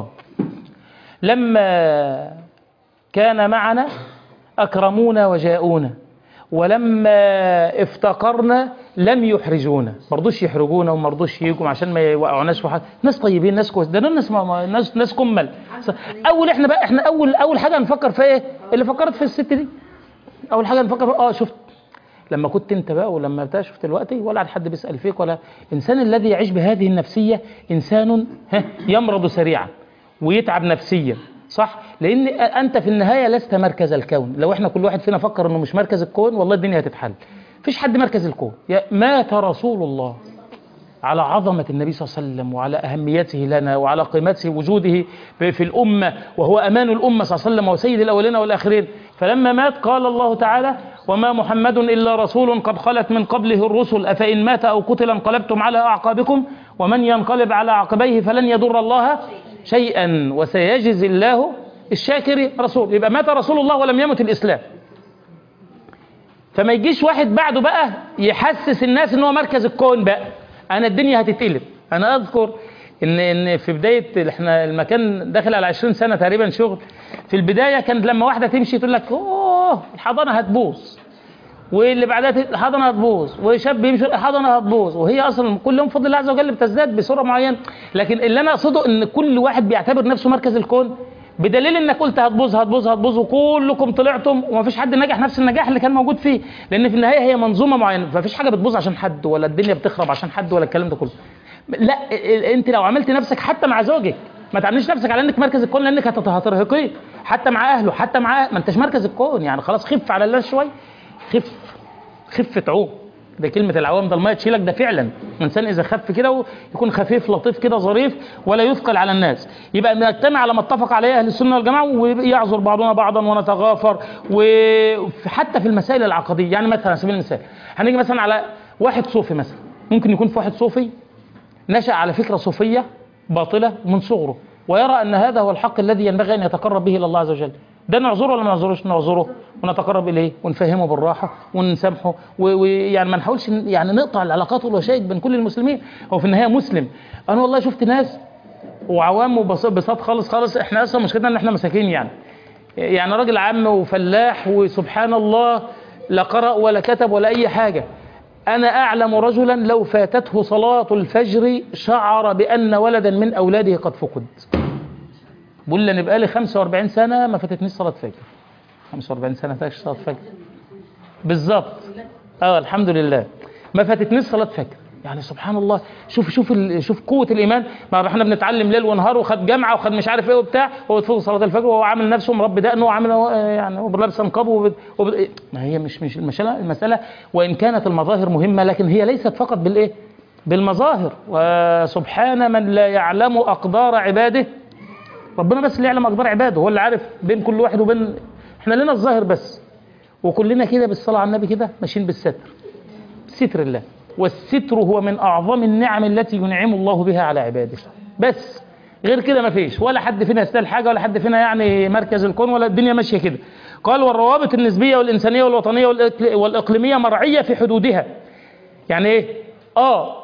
لما كان معنا اكرمونا وجاءونا ولما افتقرنا لم يحرجونا ما رضوش يحرجونا وما رضوش يجوا عشان ما يوقعوناش في حاجه ناس طيبين ناس كويس ده دول ناس ما- ناس ناس كمل اول احنا بقى احنا اول اول حاجه نفكر في ايه اللي فكرت في الست دي اول حاجه نفكر في اه شفت لما كنت انت بقى ولما بتاع شفت دلوقتي ولا عاد حد بيسال فيك ولا الانسان الذي يعيش بهذه النفسيه انسان ها يمرض سريعا ويتعب نفسيا صح لان انت في النهايه لست مركز الكون لو احنا كل واحد فينا فكر انه مش مركز الكون والله الدنيا هتتحل مفيش حد مركز الكون يا- مات رسول الله على عظمة النبي صلى الله عليه وسلم وعلى أهميته لنا وعلى قيمته وجوده في في الأمة وهو أمان الأمة صلى الله عليه وسلم وسيد الأولين والآخرين فلما مات قال الله تعالى وما محمد إلا رسول قد خلت من قبله الرسل أفإن مات أو قتل انقلبتم على أعقابكم ومن ينقلب على عقبيه فلن يضر الله شيئا وسيجزي الله الشاكر رسول يبقى مات رسول الله ولم يمت الإسلام فما يجيش واحد بعده بقى يحسس الناس ان هو مركز الكون بقى انا الدنيا هتتقلب انا اذكر ان ان في بدايه احنا المكان داخل على 20 سنه تقريبا شغل في البدايه كانت لما واحده تمشي تقول لك اوه الحضانه هتبوظ واللي بعدها ت- الحضانه هتبوظ وشاب يمشي الحضانه هتبوظ وهي اصلا كل يوم بفضل الله عز وجل بتزداد بصوره معينه لكن اللي انا اقصده ان كل واحد بيعتبر نفسه مركز الكون بدليل انك قلت هتبوظ هتبوظ هتبوظ وكلكم طلعتم ومفيش حد نجح نفس النجاح اللي كان موجود فيه لان في النهايه هي منظومه معينه فمفيش حاجه بتبوظ عشان حد ولا الدنيا بتخرب عشان حد ولا الكلام ده كله لا ال- انت لو عملت نفسك حتى مع زوجك ما تعمليش نفسك على انك مركز الكون لانك هتت- هترهقيه حتى مع اهله حتى مع ما انتش مركز الكون يعني خلاص خف على الله شويه خف خفة عوم ده كلمة العوام ده المية تشيلك ده فعلا الإنسان إذا خف كده يكون خفيف لطيف كده ظريف ولا يثقل على الناس يبقى نجتمع على ما اتفق عليه أهل السنة والجماعة ويعذر بعضنا بعضا ونتغافر وحتى في المسائل العقدية يعني مثلا على سبيل المثال هنيجي مثلا على واحد صوفي مثلا ممكن يكون في واحد صوفي نشأ على فكرة صوفية باطلة من صغره ويرى أن هذا هو الحق الذي ينبغي أن يتقرب به إلى الله عز وجل ده نعذره ولا ما نعذروش نعذره ونتقرب إليه ونفهمه بالراحة ونسامحه و- ويعني ما نحاولش ن- يعني نقطع العلاقات والوشائج بين كل المسلمين هو في النهاية مسلم أنا والله شفت ناس وعوام وبساط خالص خالص احنا اصلا مشكلتنا ان احنا مساكين يعني يعني راجل عام وفلاح وسبحان الله لا قرأ ولا كتب ولا أي حاجة أنا أعلم رجلا لو فاتته صلاة الفجر شعر بأن ولدا من أولاده قد فقد بقول لي أنا بقالي 45 سنة ما فاتتنيش صلاة فجر 45 سنة ما فاتش صلاة فجر بالظبط اه الحمد لله ما فاتتنيش صلاة فجر يعني سبحان الله شوف شوف ال- شوف قوة الإيمان ما احنا بنتعلم ليل ونهار وخد جامعة وخد مش عارف ايه وبتاع هو تفوق صلاة الفجر وهو عامل نفسه مربي دقنه وعامل هو- يعني هو لابس نقاب وب... وب... إيه؟ ما هي مش مش المسألة المسألة وإن كانت المظاهر مهمة لكن هي ليست فقط بالإيه؟ بالمظاهر وسبحان من لا يعلم أقدار عباده ربنا بس اللي يعلم أقدار عباده هو اللي عارف بين كل واحد وبين احنا لنا الظاهر بس وكلنا كده بالصلاة على النبي كده ماشيين بالستر ستر الله والستر هو من أعظم النعم التي ينعم الله بها على عباده بس غير كده ما فيش ولا حد فينا يستاهل حاجة ولا حد فينا يعني مركز الكون ولا الدنيا ماشية كده قال والروابط النسبية والإنسانية والوطنية والإقل- والإقليمية مرعية في حدودها يعني إيه؟ آه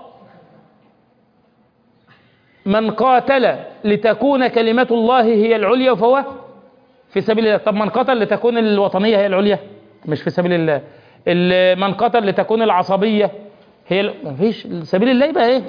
من قاتل لتكون كلمة الله هي العليا فهو في سبيل الله طب من قتل لتكون الوطنية هي العليا مش في سبيل الله ال- من قتل لتكون العصبية هي ال- مفيش سبيل الله يبقى ايه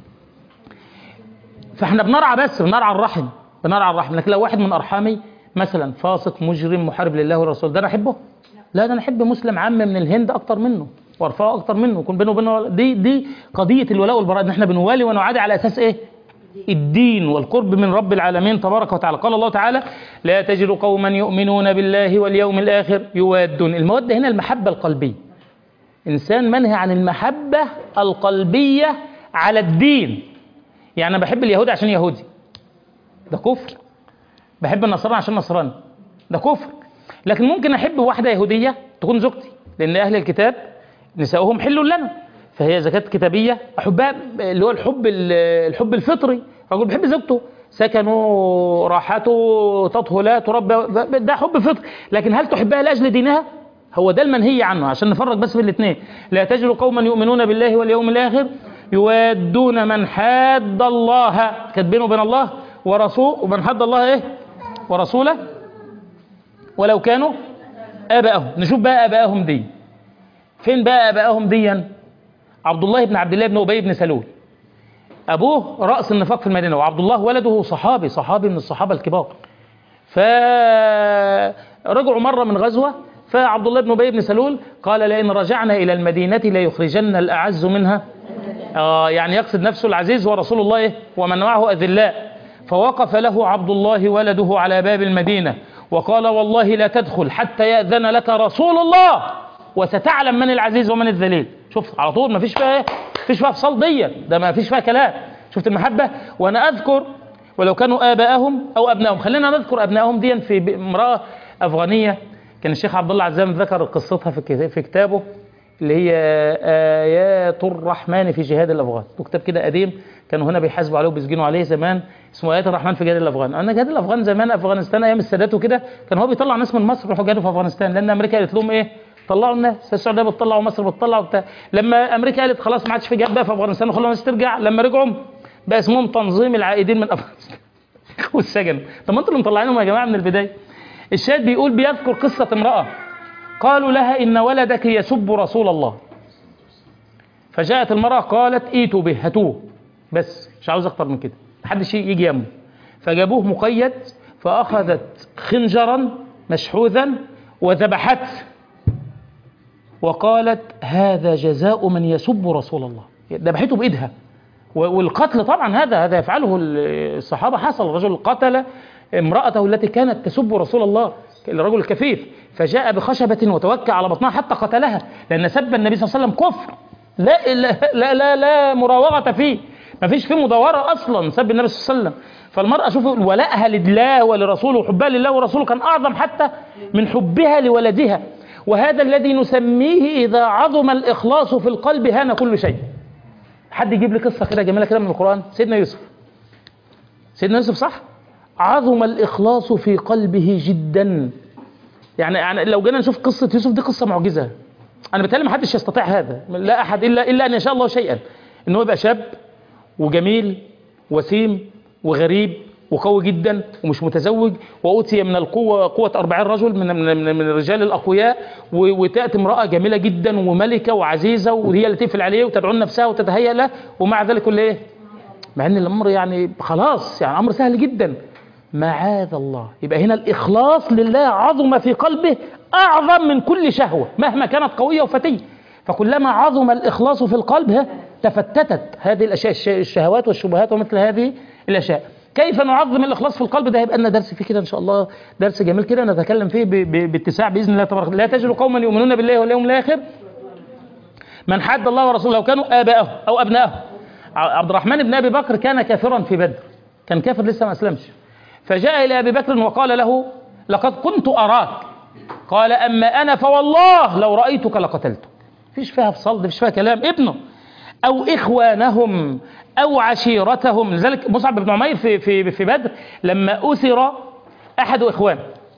فاحنا بنرعى بس بنرعى الرحم بنرعى الرحم لكن لو واحد من ارحامي مثلا فاسق مجرم محارب لله والرسول ده انا احبه لا ده انا احب مسلم عام من الهند اكتر منه وارفعه اكتر منه يكون بينه وبينه دي دي قضيه الولاء والبراء ان احنا بنوالي ونعادي على اساس ايه الدين والقرب من رب العالمين تبارك وتعالى قال الله تعالى لا تجد قوما يؤمنون بالله واليوم الآخر يوادون المودة هنا المحبة القلبية إنسان منهي عن المحبة القلبية على الدين يعني أنا بحب اليهودي عشان يهودي ده كفر بحب النصراني عشان نصراني ده كفر لكن ممكن أحب واحدة يهودية تكون زوجتي لأن أهل الكتاب نساؤهم حل لنا فهي زكاة كتابية أحبها اللي هو الحب ال- الحب الفطري رجل بيحب زوجته سكنوا راحته تطهو لا تربى ده حب فطر لكن هل تحبها لاجل دينها هو ده المنهي عنه عشان نفرق بس بين الاثنين لا تجد قوما يؤمنون بالله واليوم الاخر يوادون من حاد الله كانت بينه وبين الله ورسول ومن حد الله ايه ورسوله ولو كانوا ابائهم نشوف بقى ابائهم دي فين بقى ابائهم ديا عبد الله بن عبد الله بن ابي بن سلول ابوه راس النفاق في المدينه وعبد الله ولده صحابي صحابي من الصحابه الكبار فرجعوا مره من غزوه فعبد الله بن ابي بن سلول قال لئن رجعنا الى المدينه ليخرجن الاعز منها آه يعني يقصد نفسه العزيز ورسول الله إيه؟ ومن معه اذلاء فوقف له عبد الله ولده على باب المدينه وقال والله لا تدخل حتى ياذن لك رسول الله وستعلم من العزيز ومن الذليل شوف على طول ما فيش فيها فيش فيها فصال دي ده ما فيش فيها كلام شفت المحبه وانا اذكر ولو كانوا ابائهم او ابنائهم خلينا نذكر ابنائهم دي في امراه افغانيه كان الشيخ عبد الله عزام ذكر قصتها في في كتابه اللي هي ايات الرحمن في جهاد الافغان كتاب كده قديم كانوا هنا بيحاسبوا عليه وبيسجنوا عليه زمان اسمه ايات الرحمن في جهاد الافغان انا جهاد الافغان زمان افغانستان ايام السادات وكده كان هو بيطلع ناس من مصر يروحوا جاهدوا في افغانستان لان امريكا قالت لهم ايه طلعوا الناس السعوديه بتطلع ومصر بتطلع وبتاع لما امريكا قالت خلاص ما عادش في جهاد بقى في افغانستان وخلوا الناس ترجع لما رجعوا بقى اسمهم تنظيم العائدين من افغانستان والسجن طب ما انتوا اللي مطلعينهم يا جماعه من البدايه الشاهد بيقول بيذكر قصه امراه قالوا لها ان ولدك يسب رسول الله فجاءت المراه قالت ايتوا به هاتوه بس مش عاوز اكتر من كده محدش يجي يمه فجابوه مقيد فاخذت خنجرا مشحوذا وذبحته وقالت هذا جزاء من يسب رسول الله ذبحته بايدها والقتل طبعا هذا هذا يفعله الصحابه حصل رجل قتل امراته التي كانت تسب رسول الله الرجل الكفيف فجاء بخشبه وتوكى على بطنها حتى قتلها لان سب النبي صلى الله عليه وسلم كفر لا لا لا لا, لا مراوغه فيه ما فيش فيه مداوره اصلا سب النبي صلى الله عليه وسلم فالمراه شوف ولائها لله ولرسوله وحبها لله ورسوله كان اعظم حتى من حبها لولدها وهذا الذي نسميه إذا عظم الإخلاص في القلب هان كل شيء حد يجيب لي قصة كده جميلة كده من القرآن سيدنا يوسف سيدنا يوسف صح عظم الإخلاص في قلبه جدا يعني, يعني لو جينا نشوف قصة يوسف دي قصة معجزة أنا بتكلم محدش يستطيع هذا لا أحد إلا إلا أن يشاء الله شيئا إن هو يبقى شاب وجميل وسيم وغريب وقوي جدا ومش متزوج وأوتي من القوة قوة 40 رجل من من من, من الرجال الأقوياء وتأتي امرأة جميلة جدا وملكة وعزيزة وهي اللي تقفل عليه وتدعو نفسها وتتهيأ له ومع ذلك كل إيه؟ مع إن الأمر يعني خلاص يعني أمر سهل جدا معاذ الله يبقى هنا الإخلاص لله عظم في قلبه أعظم من كل شهوة مهما كانت قوية وفتية فكلما عظم الإخلاص في القلب تفتتت هذه الأشياء الشهوات والشبهات ومثل هذه الأشياء كيف نعظم الإخلاص في القلب ده هيبقى لنا درس فيه كده إن شاء الله درس جميل كده نتكلم فيه باتساع بإذن الله تبارك لا تجد قوما يؤمنون بالله واليوم الآخر من حد الله ورسوله لو كانوا آباءه أو أبنائه عبد الرحمن بن أبي بكر كان كافرا في بدر كان كافر لسه ما أسلمش فجاء إلى أبي بكر وقال له لقد كنت أراك قال أما أنا فوالله لو رأيتك لقتلتك فيش فيها فصل فيش فيها كلام ابنه أو إخوانهم أو عشيرتهم لذلك مصعب بن عمير في, في, في بدر لما أسر أحد إخوانه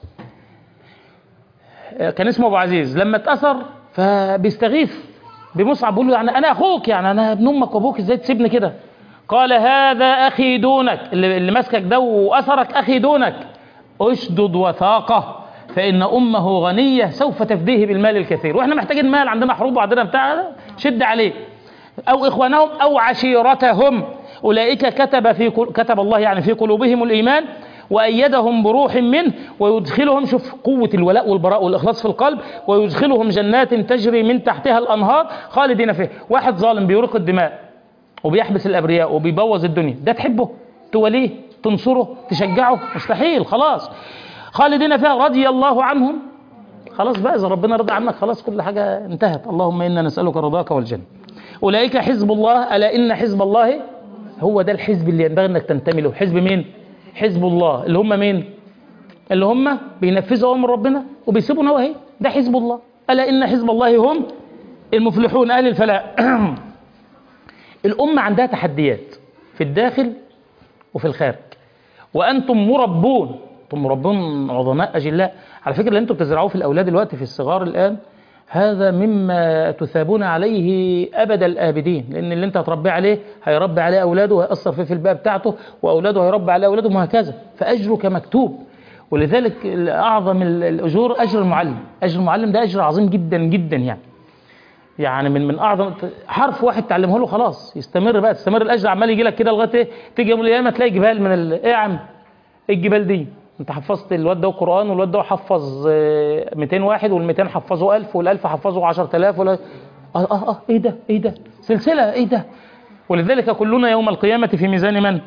كان اسمه أبو عزيز لما اتأثر فبيستغيث بمصعب بيقول له يعني أنا أخوك يعني أنا ابن أمك وأبوك إزاي تسيبني كده قال هذا أخي دونك اللي, اللي ماسكك ده وأثرك أخي دونك اشدد وثاقه فإن أمه غنية سوف تفديه بالمال الكثير وإحنا محتاجين مال عندنا حروب وعندنا بتاع شد عليه أو إخوانهم أو عشيرتهم أولئك كتب في كتب الله يعني في قلوبهم الإيمان وأيدهم بروح منه ويدخلهم شوف قوة الولاء والبراء والإخلاص في القلب ويدخلهم جنات تجري من تحتها الأنهار خالدين فيها واحد ظالم بيرق الدماء وبيحبس الأبرياء وبيبوظ الدنيا ده تحبه توليه تنصره تشجعه مستحيل خلاص خالدين فيها رضي الله عنهم خلاص بقى إذا ربنا رضى عنك خلاص كل حاجة انتهت اللهم إنا نسألك رضاك والجنة أولئك حزب الله ألا إن حزب الله هو ده الحزب اللي ينبغي أنك تنتمي له حزب مين؟ حزب الله اللي هم مين؟ اللي هم بينفذوا أمر ربنا وبيسيبوا نواهي ده حزب الله ألا إن حزب الله هم المفلحون أهل الفلاح الأمة عندها تحديات في الداخل وفي الخارج وانتم مربون انتم مربون عظماء اجلاء على فكره اللي انتم بتزرعوه في الاولاد دلوقتي في الصغار الان هذا مما تثابون عليه ابد الابدين لان اللي انت هتربيه عليه هيربي عليه اولاده وهيأثر فيه في البيئه بتاعته واولاده هيربي عليه اولادهم وهكذا فاجرك مكتوب ولذلك اعظم الاجور اجر المعلم اجر المعلم ده اجر عظيم جدا جدا يعني يعني من من اعظم حرف واحد تعلمه له خلاص يستمر بقى تستمر الاجر عمال يجي لك كده لغايه ايه تيجي يوم القيامه تلاقي جبال من ال... ايه يا عم ايه الجبال دي انت حفظت الواد ده قران والواد ده حفظ آه، 200 واحد وال200 حفظوا 1000 وال1000 حفظوا 10000 ولا اه اه اه ايه ده ايه ده سلسله ايه ده ولذلك كلنا يوم القيامه في ميزان من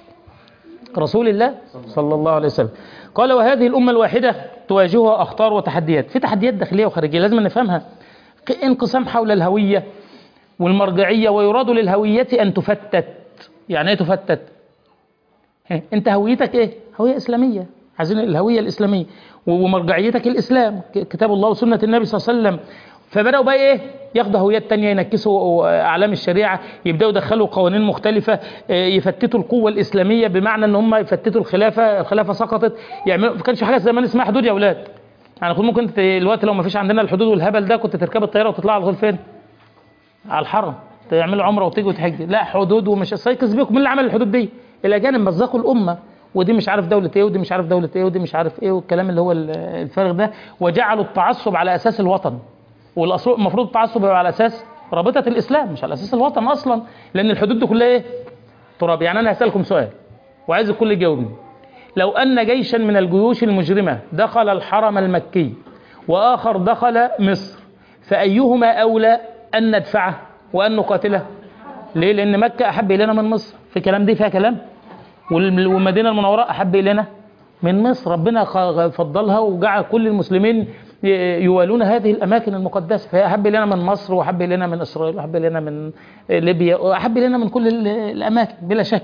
رسول الله صلى الله عليه وسلم قال وهذه الأمة الواحدة تواجهها أخطار وتحديات في تحديات داخلية وخارجية لازم نفهمها انقسام حول الهوية والمرجعية ويراد للهوية أن تفتت يعني ايه تفتت ها، انت هويتك ايه هوية إسلامية عايزين الهوية الإسلامية ومرجعيتك الإسلام ك- كتاب الله وسنة النبي صلى الله عليه وسلم فبدأوا بقى ايه ياخدوا هويات تانية ينكسوا أعلام الشريعة يبدأوا يدخلوا قوانين مختلفة آه، يفتتوا القوة الإسلامية بمعنى ان هم يفتتوا الخلافة الخلافة سقطت يعملوا ما كانش في حاجة زمان اسمها حدود يا أولاد يعني كنت ممكن ت- دلوقتي لو ما فيش عندنا الحدود والهبل ده كنت تركب الطيارة وتطلع على طول فين على الحرم تعملوا عمره وتيجي وتحج لا حدود ومش سايكس بيكم مين اللي عمل الحدود دي الاجانب مزقوا الامه ودي مش عارف دوله ايه ودي مش عارف دوله ايه ودي مش عارف ايه والكلام اللي هو ال- الفارغ ده وجعلوا التعصب على اساس الوطن والمفروض التعصب يبقى على اساس رابطه الاسلام مش على اساس الوطن اصلا لان الحدود دي كلها ايه تراب يعني انا هسالكم سؤال وعايز الكل يجاوبني لو ان جيشا من الجيوش المجرمه دخل الحرم المكي واخر دخل مصر فايهما اولى ان ندفعه وان نقاتله ليه لان مكه احب الينا من مصر في كلام دي فيها كلام والم- والمدينه المنوره احب الينا من مصر ربنا خ- فضلها وجعل كل المسلمين ي- يوالون هذه الاماكن المقدسه فهي احب الينا من مصر واحب الينا من اسرائيل واحب الينا من ليبيا واحب الينا من كل ال- الاماكن بلا شك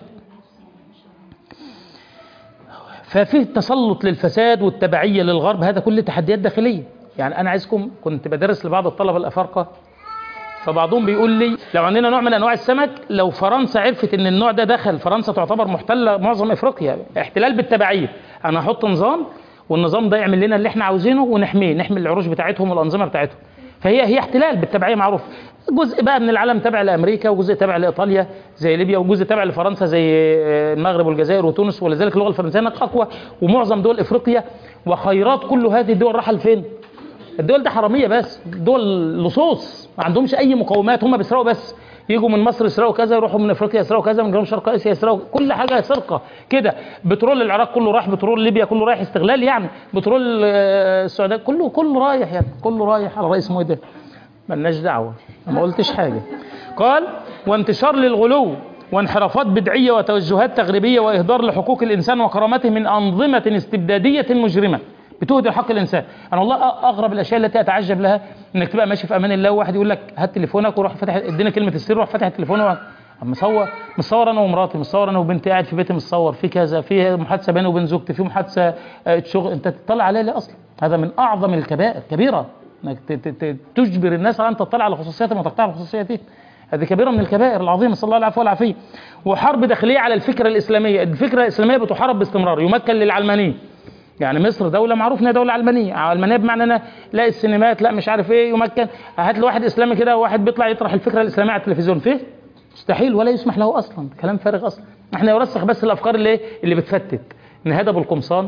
ففي تسلط للفساد والتبعيه للغرب هذا كله تحديات داخليه يعني انا عايزكم كنت بدرس لبعض الطلبه الافارقه فبعضهم بيقول لي لو عندنا نوع من انواع السمك لو فرنسا عرفت ان النوع ده دخل فرنسا تعتبر محتله معظم افريقيا احتلال بالتبعيه انا هحط نظام والنظام ده يعمل لنا اللي احنا عاوزينه ونحميه نحمي العروش بتاعتهم والانظمه بتاعتهم فهي هي احتلال بالتبعيه معروف جزء بقى من العالم تابع لامريكا وجزء تابع لايطاليا زي ليبيا وجزء تابع لفرنسا زي آه، المغرب والجزائر وتونس ولذلك اللغه الفرنسيه هناك اقوى ومعظم دول افريقيا وخيرات كل هذه الدول راحه لفين؟ الدول دي حراميه بس دول لصوص ما عندهمش اي مقومات هم بيسرقوا بس يجوا من مصر يسرقوا كذا يروحوا من افريقيا يسرقوا كذا من جنوب شرق اسيا يسرقوا كل حاجه سرقه كده بترول العراق كله راح بترول ليبيا كله رايح استغلال يعني بترول آه، السعوديه كله كله رايح يعني كله رايح على رئيس مويه ده ملناش دعوه أنا ما قلتش حاجه قال وانتشار للغلو وانحرافات بدعيه وتوجهات تغريبيه واهدار لحقوق الانسان وكرامته من انظمه استبداديه مجرمه بتهدر حق الانسان انا والله أ- اغرب الاشياء التي اتعجب لها انك تبقى ماشي في امان الله وواحد يقول لك هات تليفونك وروح فاتح ادينا كلمه السر وروح فاتح التليفون و... مصور مصور انا ومراتي مصور انا وبنتي قاعد في بيتي مصور في كذا في محادثه بيني وبين زوجتي في محادثه آه، شغل انت تطلع عليها ليه اصلا هذا من اعظم الكبائر كبيره انك ت- ت- ت- تجبر الناس على ان تطلع على خصوصياتهم وتقطع على خصوصياتهم هذه كبيره من الكبائر العظيمه صلى الله العفو والعافيه وحرب داخليه على الفكره الاسلاميه الفكره الاسلاميه بتحارب باستمرار يمكن للعلمانيين يعني مصر دولة معروف انها دولة علمانية، علمانية بمعنى انا لا السينمات لا مش عارف ايه يمكن هات لي واحد اسلامي كده وواحد بيطلع يطرح الفكرة الاسلامية على التلفزيون فيه مستحيل ولا يسمح له اصلا كلام فارغ اصلا احنا يرسخ بس الافكار اللي إيه؟ اللي بتفتت نهادة بالقمصان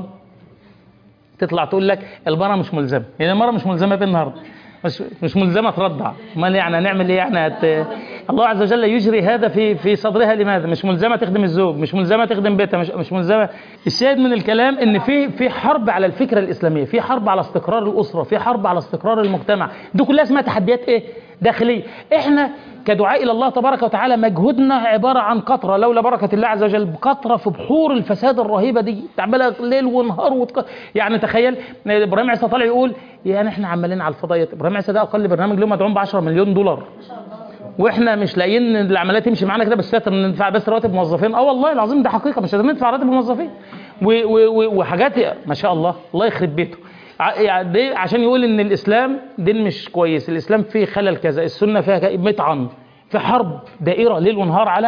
تطلع تقول لك المرأة مش ملزمة يعني المرأة مش ملزمة بيه النهارده مش مش ملزمة ترضع امال يعني هنعمل ايه يعني هت... الله عز وجل يجري هذا في في صدرها لماذا مش ملزمة تخدم الزوج مش ملزمة تخدم بيتها مش مش ملزمة الشاهد من الكلام ان في في حرب على الفكرة الإسلامية في حرب على استقرار الأسرة في حرب على استقرار المجتمع دي كلها اسمها تحديات ايه داخلية احنا كدعاء الى الله تبارك وتعالى مجهودنا عباره عن قطره لولا بركه الله عز وجل قطره في بحور الفساد الرهيبه دي تعملها ليل ونهار وتق... يعني تخيل ابراهيم عيسى طالع يقول يعني احنا عمالين على الفضائيات ابراهيم عيسى ده اقل برنامج له مدعوم ب 10 مليون دولار واحنا مش لاقيين العمليه تمشي معانا كده بالستر ندفع بس رواتب موظفين اه والله العظيم ده حقيقه مش قادرين ندفع رواتب الموظفين و- و- و- وحاجات ما شاء الله الله يخرب بيته ع- يعني دي عشان يقول ان الاسلام دين مش كويس الاسلام فيه خلل كذا السنه فيها كذا مطعن في حرب دائره ليل ونهار على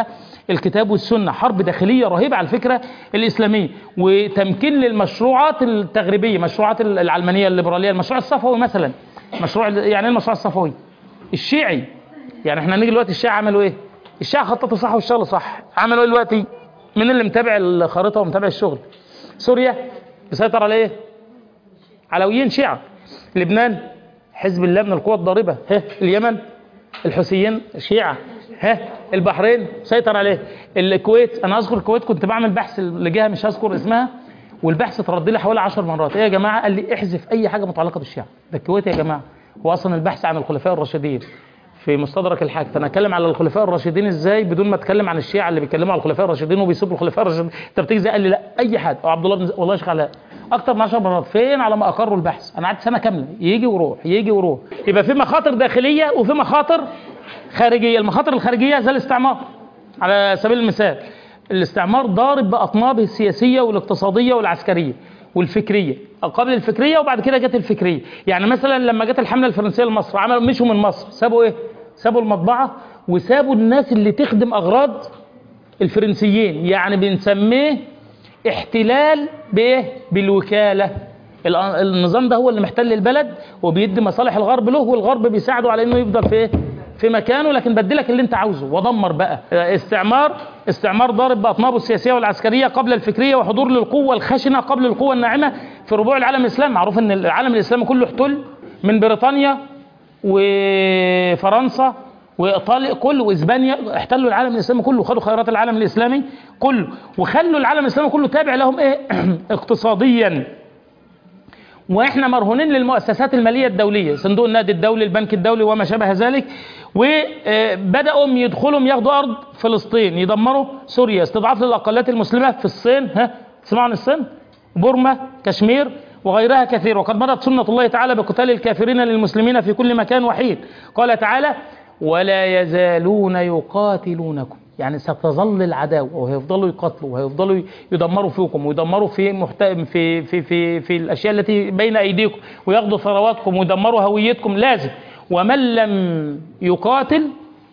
الكتاب والسنة حرب داخلية رهيبة على الفكرة الإسلامية وتمكين للمشروعات التغريبية مشروعات العلمانية الليبرالية المشروع الصفوي مثلا مشروع يعني ايه المشروع الصفوي الشيعي يعني احنا نيجي دلوقتي الشيعة عملوا ايه الشيعة خططوا صح والشغل صح عملوا ايه دلوقتي مين اللي متابع الخريطة ومتابع الشغل سوريا بيسيطر على ايه علويين شيعة لبنان حزب الله من القوى الضاربة ها اليمن الحوثيين شيعة ها البحرين سيطر عليه الكويت انا اذكر الكويت كنت بعمل بحث لجهه مش هذكر اسمها والبحث اترد لي حوالي 10 مرات ايه يا جماعه قال لي احذف اي حاجه متعلقه بالشيعة ده الكويت يا جماعه هو اصلا البحث عن الخلفاء الراشدين في مستدرك الحاج فانا اتكلم على الخلفاء الراشدين ازاي بدون ما اتكلم عن الشيعة اللي بيتكلموا على الخلفاء الراشدين وبيسبوا الخلفاء الراشدين انت بتيجي زي قال لي لا اي حد او عبد الله بن والله يا شيخ علاء اكتر من 10 مرات فين على ما اقروا البحث انا قعدت سنه كامله يجي ويروح يجي ويروح يبقى في مخاطر داخليه وفي مخاطر خارجيه المخاطر الخارجيه زي الاستعمار على سبيل المثال الاستعمار ضارب باطنابه السياسيه والاقتصاديه والعسكريه والفكريه قبل الفكريه وبعد كده جت الفكريه يعني مثلا لما جت الحمله الفرنسيه لمصر عملوا مشوا من مصر سابوا ايه سابوا المطبعه وسابوا الناس اللي تخدم اغراض الفرنسيين يعني بنسميه احتلال بايه بالوكاله النظام ده هو اللي محتل البلد وبيدي مصالح الغرب له والغرب بيساعده على انه يفضل في ايه في مكانه لكن بدلك اللي انت عاوزه ودمر بقى استعمار استعمار ضارب باطنابه السياسيه والعسكريه قبل الفكريه وحضور للقوه الخشنه قبل القوه الناعمه في ربوع العالم الاسلامي معروف ان العالم الاسلامي كله احتل من بريطانيا وفرنسا وايطاليا كله واسبانيا احتلوا العالم الاسلامي كله وخدوا خيرات العالم الاسلامي كله وخلوا العالم الاسلامي كله تابع لهم ايه اقتصاديا واحنا مرهونين للمؤسسات الماليه الدوليه صندوق النقد الدولي البنك الدولي وما شابه ذلك وبداوا يدخلوا ياخدوا ارض فلسطين يدمروا سوريا استضعاف للاقليات المسلمه في الصين ها تسمعوا عن الصين بورما كشمير وغيرها كثير وقد مضت سنة الله تعالى بقتال الكافرين للمسلمين في كل مكان وحيد قال تعالى ولا يزالون يقاتلونكم يعني ستظل العداوة وهيفضلوا يقاتلوا وهيفضلوا يدمروا فيكم ويدمروا في محت... في في في في الاشياء التي بين ايديكم وياخذوا ثرواتكم ويدمروا هويتكم لازم ومن لم يقاتل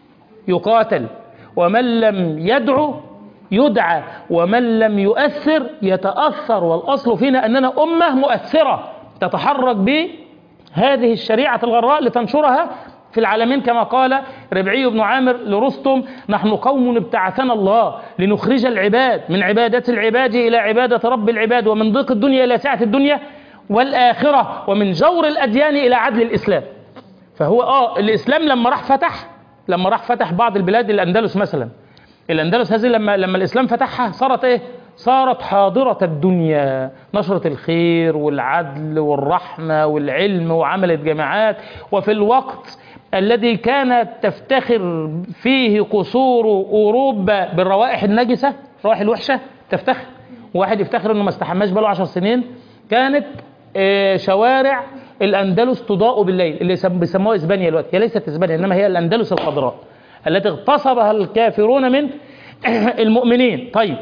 يقاتل ومن لم يدعو يدعى ومن لم يؤثر يتأثر والأصل فينا أننا أمة مؤثرة تتحرك بهذه الشريعة الغراء لتنشرها في العالمين كما قال ربعي بن عامر لرستم نحن قوم ابتعثنا الله لنخرج العباد من عبادة العباد إلى عبادة رب العباد ومن ضيق الدنيا إلى سعة الدنيا والآخرة ومن جور الأديان إلى عدل الإسلام فهو آه الإسلام لما راح فتح لما راح فتح بعض البلاد الأندلس مثلا الأندلس هذه لما لما الإسلام فتحها صارت إيه؟ صارت حاضرة الدنيا نشرت الخير والعدل والرحمة والعلم وعملت جماعات وفي الوقت الذي كانت تفتخر فيه قصور أوروبا بالروائح النجسة الروائح الوحشة تفتخر واحد يفتخر انه ما استحماش بقاله 10 سنين كانت آه، شوارع الاندلس تضاء بالليل اللي يسم- بيسموها اسبانيا دلوقتي هي ليست اسبانيا انما هي الاندلس الخضراء التي اغتصبها الكافرون من المؤمنين طيب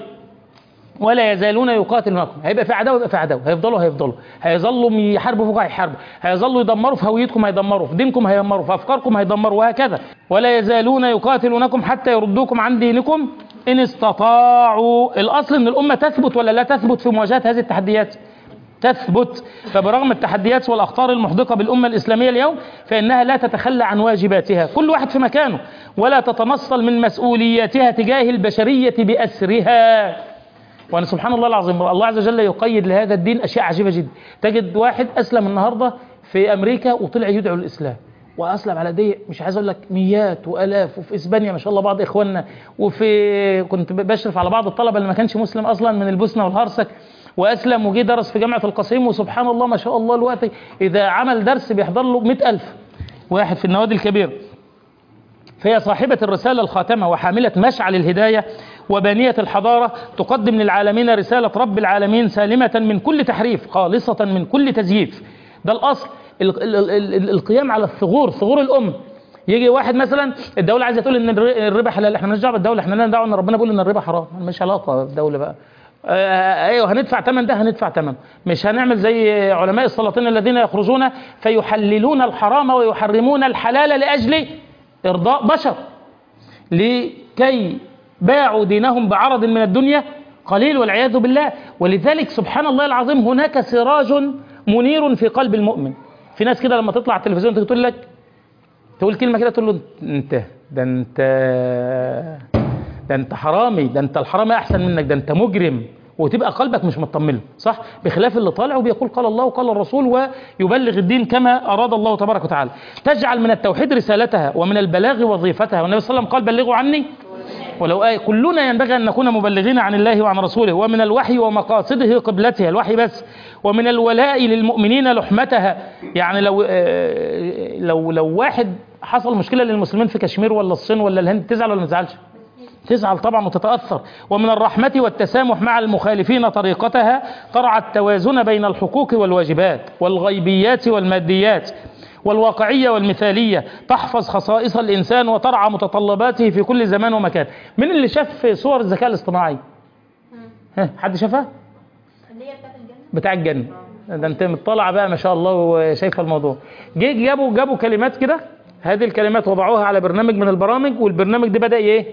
ولا يزالون يقاتلونكم هيبقى في عداوه يبقى في عداوه هيفضلوا هيفضلوا هيظلوا يحاربوا فوق هيحاربوا هيظلوا يدمروا في هويتكم هيدمروا في دينكم هيدمروا في افكاركم هيدمروا وهكذا ولا يزالون يقاتلونكم حتى يردوكم عن دينكم ان استطاعوا الاصل ان الامه تثبت ولا لا تثبت في مواجهه هذه التحديات تثبت فبرغم التحديات والاخطار المحدقه بالامه الاسلاميه اليوم فانها لا تتخلى عن واجباتها كل واحد في مكانه ولا تتنصل من مسؤولياتها تجاه البشريه باسرها وانا سبحان الله العظيم الله عز وجل يقيد لهذا الدين اشياء عجيبه جدا تجد واحد اسلم النهارده في امريكا وطلع يدعو الاسلام واسلم على دي مش عايز اقول لك مئات والاف وفي اسبانيا ما شاء الله بعض اخواننا وفي كنت بشرف على بعض الطلبه اللي ما كانش مسلم اصلا من البوسنه والهرسك واسلم وجي درس في جامعه القصيم وسبحان الله ما شاء الله الوقت اذا عمل درس بيحضر له 100000 واحد في النوادي الكبيره فهي صاحبة الرسالة الخاتمة وحاملة مشعل الهداية وبانية الحضارة تقدم للعالمين رسالة رب العالمين سالمة من كل تحريف خالصة من كل تزييف ده الأصل ال- ال- ال- ال- القيام على الثغور ثغور الأم يجي واحد مثلا الدولة عايزة تقول ان الر- الربا حلال احنا مالناش دعوة بالدولة احنا لنا دعوة ان ربنا بيقول ان الربا حرام مش علاقة بالدولة بقى آه، ايوه هندفع ثمن ده هندفع ثمن مش هنعمل زي علماء السلاطين الذين يخرجون فيحللون الحرام ويحرمون الحلال لاجل ارضاء بشر لكي باعوا دينهم بعرض من الدنيا قليل والعياذ بالله ولذلك سبحان الله العظيم هناك سراج منير في قلب المؤمن في ناس كده لما تطلع على التلفزيون تقول لك تقول كلمه كده تقول له انت ده انت ده انت حرامي ده انت الحرامي احسن منك ده انت مجرم وتبقى قلبك مش مطمن له صح بخلاف اللي طالع وبيقول قال الله وقال الرسول ويبلغ الدين كما اراد الله تبارك وتعالى تجعل من التوحيد رسالتها ومن البلاغ وظيفتها والنبي صلى الله عليه وسلم قال بلغوا عني ولو آية كلنا ينبغي أن نكون مبلغين عن الله وعن رسوله ومن الوحي ومقاصده قبلتها الوحي بس ومن الولاء للمؤمنين لحمتها يعني لو آه، لو لو واحد حصل مشكلة للمسلمين في كشمير ولا الصين ولا الهند تزعل ولا ما تزعلش؟ تزعل طبعا وتتأثر ومن الرحمة والتسامح مع المخالفين طريقتها ترعى التوازن بين الحقوق والواجبات والغيبيات والماديات والواقعية والمثالية تحفظ خصائص الإنسان وترعى متطلباته في كل زمان ومكان من اللي شاف صور الذكاء الاصطناعي ها حد شافها اللي هي بتاعت الجنة بتاع الجنة ده انت مطلع بقى ما شاء الله وشايفه الموضوع جه جابوا جابوا كلمات كده هذه الكلمات وضعوها على برنامج من البرامج والبرنامج ده بدأ ايه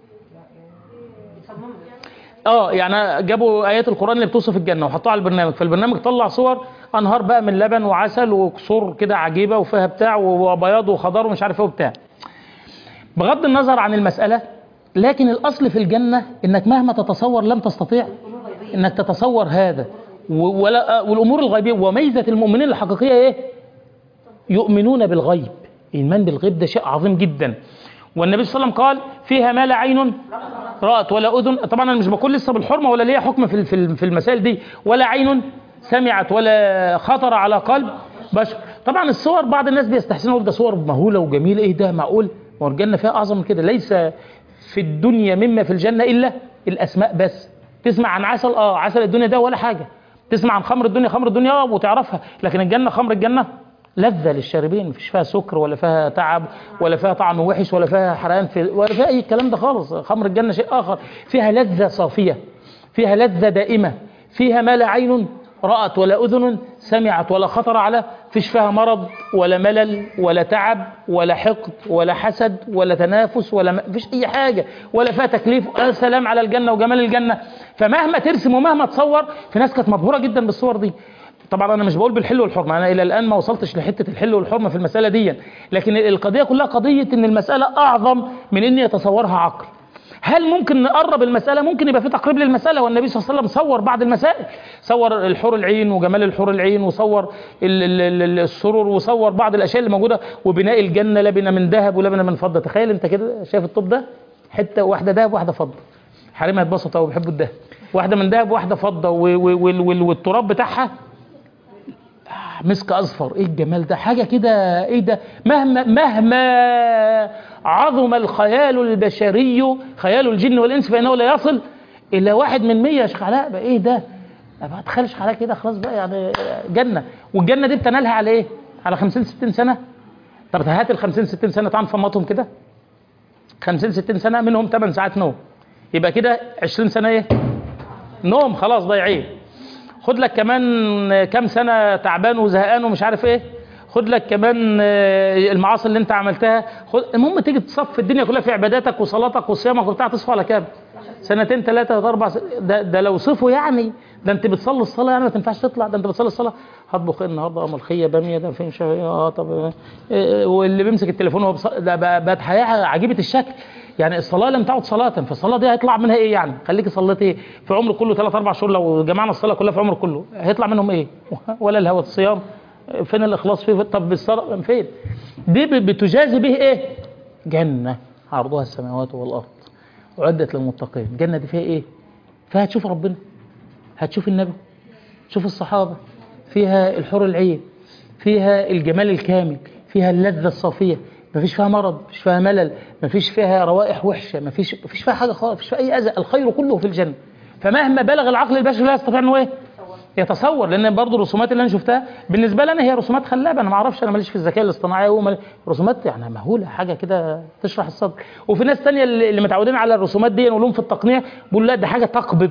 اه يعني جابوا ايات القران اللي بتوصف الجنه وحطوها على البرنامج فالبرنامج طلع صور انهار بقى من لبن وعسل وقصور كده عجيبه وفيها بتاع وبياض وخضار ومش عارف ايه وبتاع بغض النظر عن المساله لكن الاصل في الجنه انك مهما تتصور لم تستطيع انك تتصور هذا و- ولا والامور الغيبيه وميزه المؤمنين الحقيقيه ايه يؤمنون بالغيب ايمان بالغيب ده شيء عظيم جدا والنبي صلى الله عليه وسلم قال فيها ما لا عين رأت ولا أذن طبعا أنا مش بقول لسه بالحرمة ولا ليها حكم في في في المسائل دي ولا عين سمعت ولا خطر على قلب بشر طبعا الصور بعض الناس بيستحسنوا يقول ده صور مهولة وجميلة إيه ده معقول ما هو الجنة فيها أعظم من كده ليس في الدنيا مما في الجنة إلا الأسماء بس تسمع عن عسل آه عسل الدنيا ده ولا حاجة تسمع عن خمر الدنيا خمر الدنيا آه وتعرفها لكن الجنة خمر الجنة لذة للشاربين مفيش فيها سكر ولا فيها تعب ولا فيها طعم وحش ولا فيها حرقان في ولا فيها أي الكلام ده خالص خمر الجنة شيء آخر فيها لذة صافية فيها لذة دائمة فيها ما لا عين رأت ولا أذن سمعت ولا خطر على فيش فيها مرض ولا ملل ولا تعب ولا حقد ولا حسد ولا تنافس ولا ما فيش أي حاجة ولا فيها تكليف يا سلام على الجنة وجمال الجنة فمهما ترسم ومهما تصور في ناس كانت مبهورة جدا بالصور دي طبعا انا مش بقول بالحل والحرمه انا الى الان ما وصلتش لحته الحل والحرمه في المساله دي لكن القضيه كلها قضيه ان المساله اعظم من ان يتصورها عقل هل ممكن نقرب المساله ممكن يبقى في تقريب للمساله والنبي صلى الله عليه وسلم صور بعض المسائل صور الحور العين وجمال الحور العين وصور ال- ال- ال- السرور وصور بعض الاشياء اللي موجوده وبناء الجنه لبنه من ذهب ولبنه من فضه تخيل انت كده شايف الطوب ده حته واحده ذهب واحده فضه حريمها اتبسطوا وبيحبوا الذهب واحده من ذهب واحده فضه و- و- وال- وال- والتراب بتاعها مسك اصفر ايه الجمال ده حاجه كده ايه ده مهما مهما عظم الخيال البشري خيال الجن والانس فانه لا يصل الى واحد من مية يا شيخ علاء بقى ايه ده ما تخيلش على كده خلاص بقى يعني جنه والجنه دي بتنالها على ايه على 50 60 سنه طب هات ال 50 60 سنه تعال نفمطهم كده 50 60 سنه منهم 8 ساعات نوم يبقى كده 20 سنه ايه نوم خلاص ضايعين خد لك كمان كام سنه تعبان وزهقان ومش عارف ايه خد لك كمان آه، المعاصي اللي انت عملتها خد المهم تيجي تصفي الدنيا كلها في عباداتك وصلاتك وصيامك وبتاع تصفى على كام سنتين ثلاثة أربع س... ده, ده لو صفوا يعني ده أنت بتصلي الصلاة يعني ما تنفعش تطلع ده أنت بتصلي الصلاة هطبخ إيه النهاردة اه ملوخية بامية ده فين شوية اه طب آه، آه، واللي بيمسك التليفون وهو بص... ده بقى- بقت حياة عجيبة الشكل يعني الصلاة لم تعد صلاة فالصلاة دي هيطلع منها إيه يعني خليكي صليتي إيه في عمر كله ثلاث أربع شهور لو جمعنا الصلاة كلها في عمر كله هيطلع منهم إيه ولا الهوى الصيام فين الإخلاص فيه طب بالصلاة فين دي ب- بتجازي به إيه جنة عرضها السماوات والأرض أعدت للمتقين الجنة دي فيها إيه فيها تشوف ربنا هتشوف النبي تشوف الصحابة فيها الحور العين فيها الجمال الكامل فيها اللذة الصافية مفيش فيها مرض مفيش فيها ملل مفيش فيها روائح وحشة مفيش مفيش فيها حاجة خالص مفيش فيها أي أذى الخير كله في الجنة فمهما بلغ العقل البشري لا يستطيع انه ايه يتصور لان برضه الرسومات اللي انا شفتها بالنسبه لي انا هي رسومات خلابه انا ما اعرفش انا ماليش في الذكاء الاصطناعي ومال... رسومات يعني مهوله حاجه كده تشرح الصدر وفي ناس تانية اللي اللي متعودين على الرسومات دي ولهم في التقنيع بيقول لا ده حاجه تقبض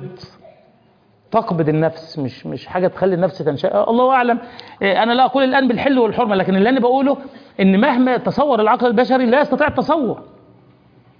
تقبض النفس مش مش حاجه تخلي النفس تنشأ الله اعلم إيه، انا لا اقول الان بالحل والحرمه لكن اللي انا بقوله ان مهما تصور العقل البشري لا يستطيع التصور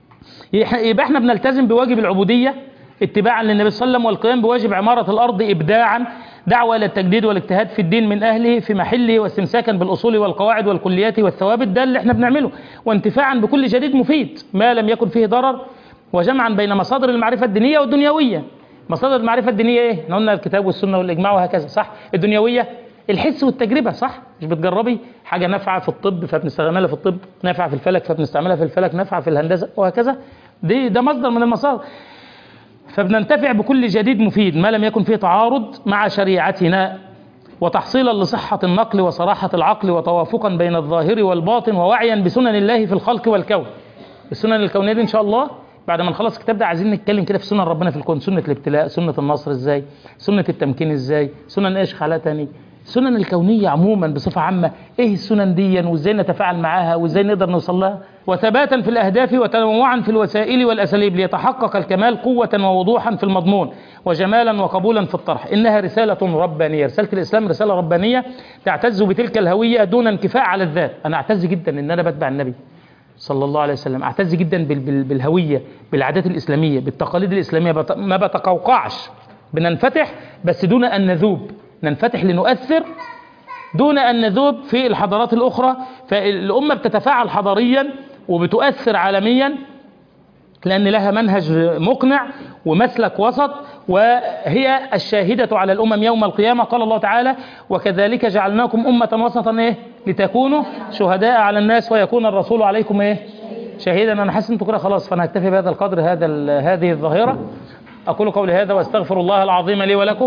يح- يبقى احنا بنلتزم بواجب العبودية اتباعا للنبي صلى الله عليه وسلم والقيام بواجب عمارة الأرض إبداعا دعوة إلى التجديد والاجتهاد في الدين من أهله في محله واستمساكا بالأصول والقواعد والكليات والثوابت ده اللي احنا بنعمله وانتفاعا بكل جديد مفيد ما لم يكن فيه ضرر وجمعا بين مصادر المعرفة الدينية والدنيوية مصادر المعرفة الدينية ايه؟ احنا قلنا الكتاب والسنة والإجماع وهكذا صح؟ الدنيوية الحس والتجربة صح؟ مش بتجربي حاجة نافعة في الطب فبنستعملها في الطب نافعة في الفلك فبنستعملها في الفلك نافعة في الهندسة وهكذا دي ده مصدر من المصادر فبننتفع بكل جديد مفيد ما لم يكن فيه تعارض مع شريعتنا وتحصيلا لصحة النقل وصراحة العقل وتوافقا بين الظاهر والباطن ووعيا بسنن الله في الخلق والكون السنن الكونية دي إن شاء الله بعد ما نخلص الكتاب ده عايزين نتكلم كده في سنن ربنا في الكون سنة الابتلاء سنة النصر ازاي سنة التمكين ازاي سنن ايش خلا تاني السنن الكونية عموما بصفة عامة ايه السنن دي وازاي نتفاعل معاها وازاي نقدر نوصل لها وثباتا في الاهداف وتنوعا في الوسائل والاساليب ليتحقق الكمال قوة ووضوحا في المضمون وجمالا وقبولا في الطرح انها رسالة ربانية رسالة الاسلام رسالة ربانية تعتز بتلك الهوية دون انكفاء على الذات انا اعتز جدا ان انا بتبع النبي صلى الله عليه وسلم اعتز جدا بال- بال- بالهويه بالعادات الاسلاميه بالتقاليد الاسلاميه بت- ما بتقوقعش بننفتح بس دون ان نذوب ننفتح لنؤثر دون ان نذوب في الحضارات الاخرى فالامه بتتفاعل حضاريا وبتؤثر عالميا لأن لها منهج مقنع ومسلك وسط وهي الشاهدة على الأمم يوم القيامة قال الله تعالى وكذلك جعلناكم أمة وسطا إيه لتكونوا شهداء على الناس ويكون الرسول عليكم إيه شهيدا أنا حاسس أنتوا كده خلاص فأنا هكتفي بهذا القدر هذا ال- هذه الظاهرة أقول قولي هذا وأستغفر الله العظيم لي ولكم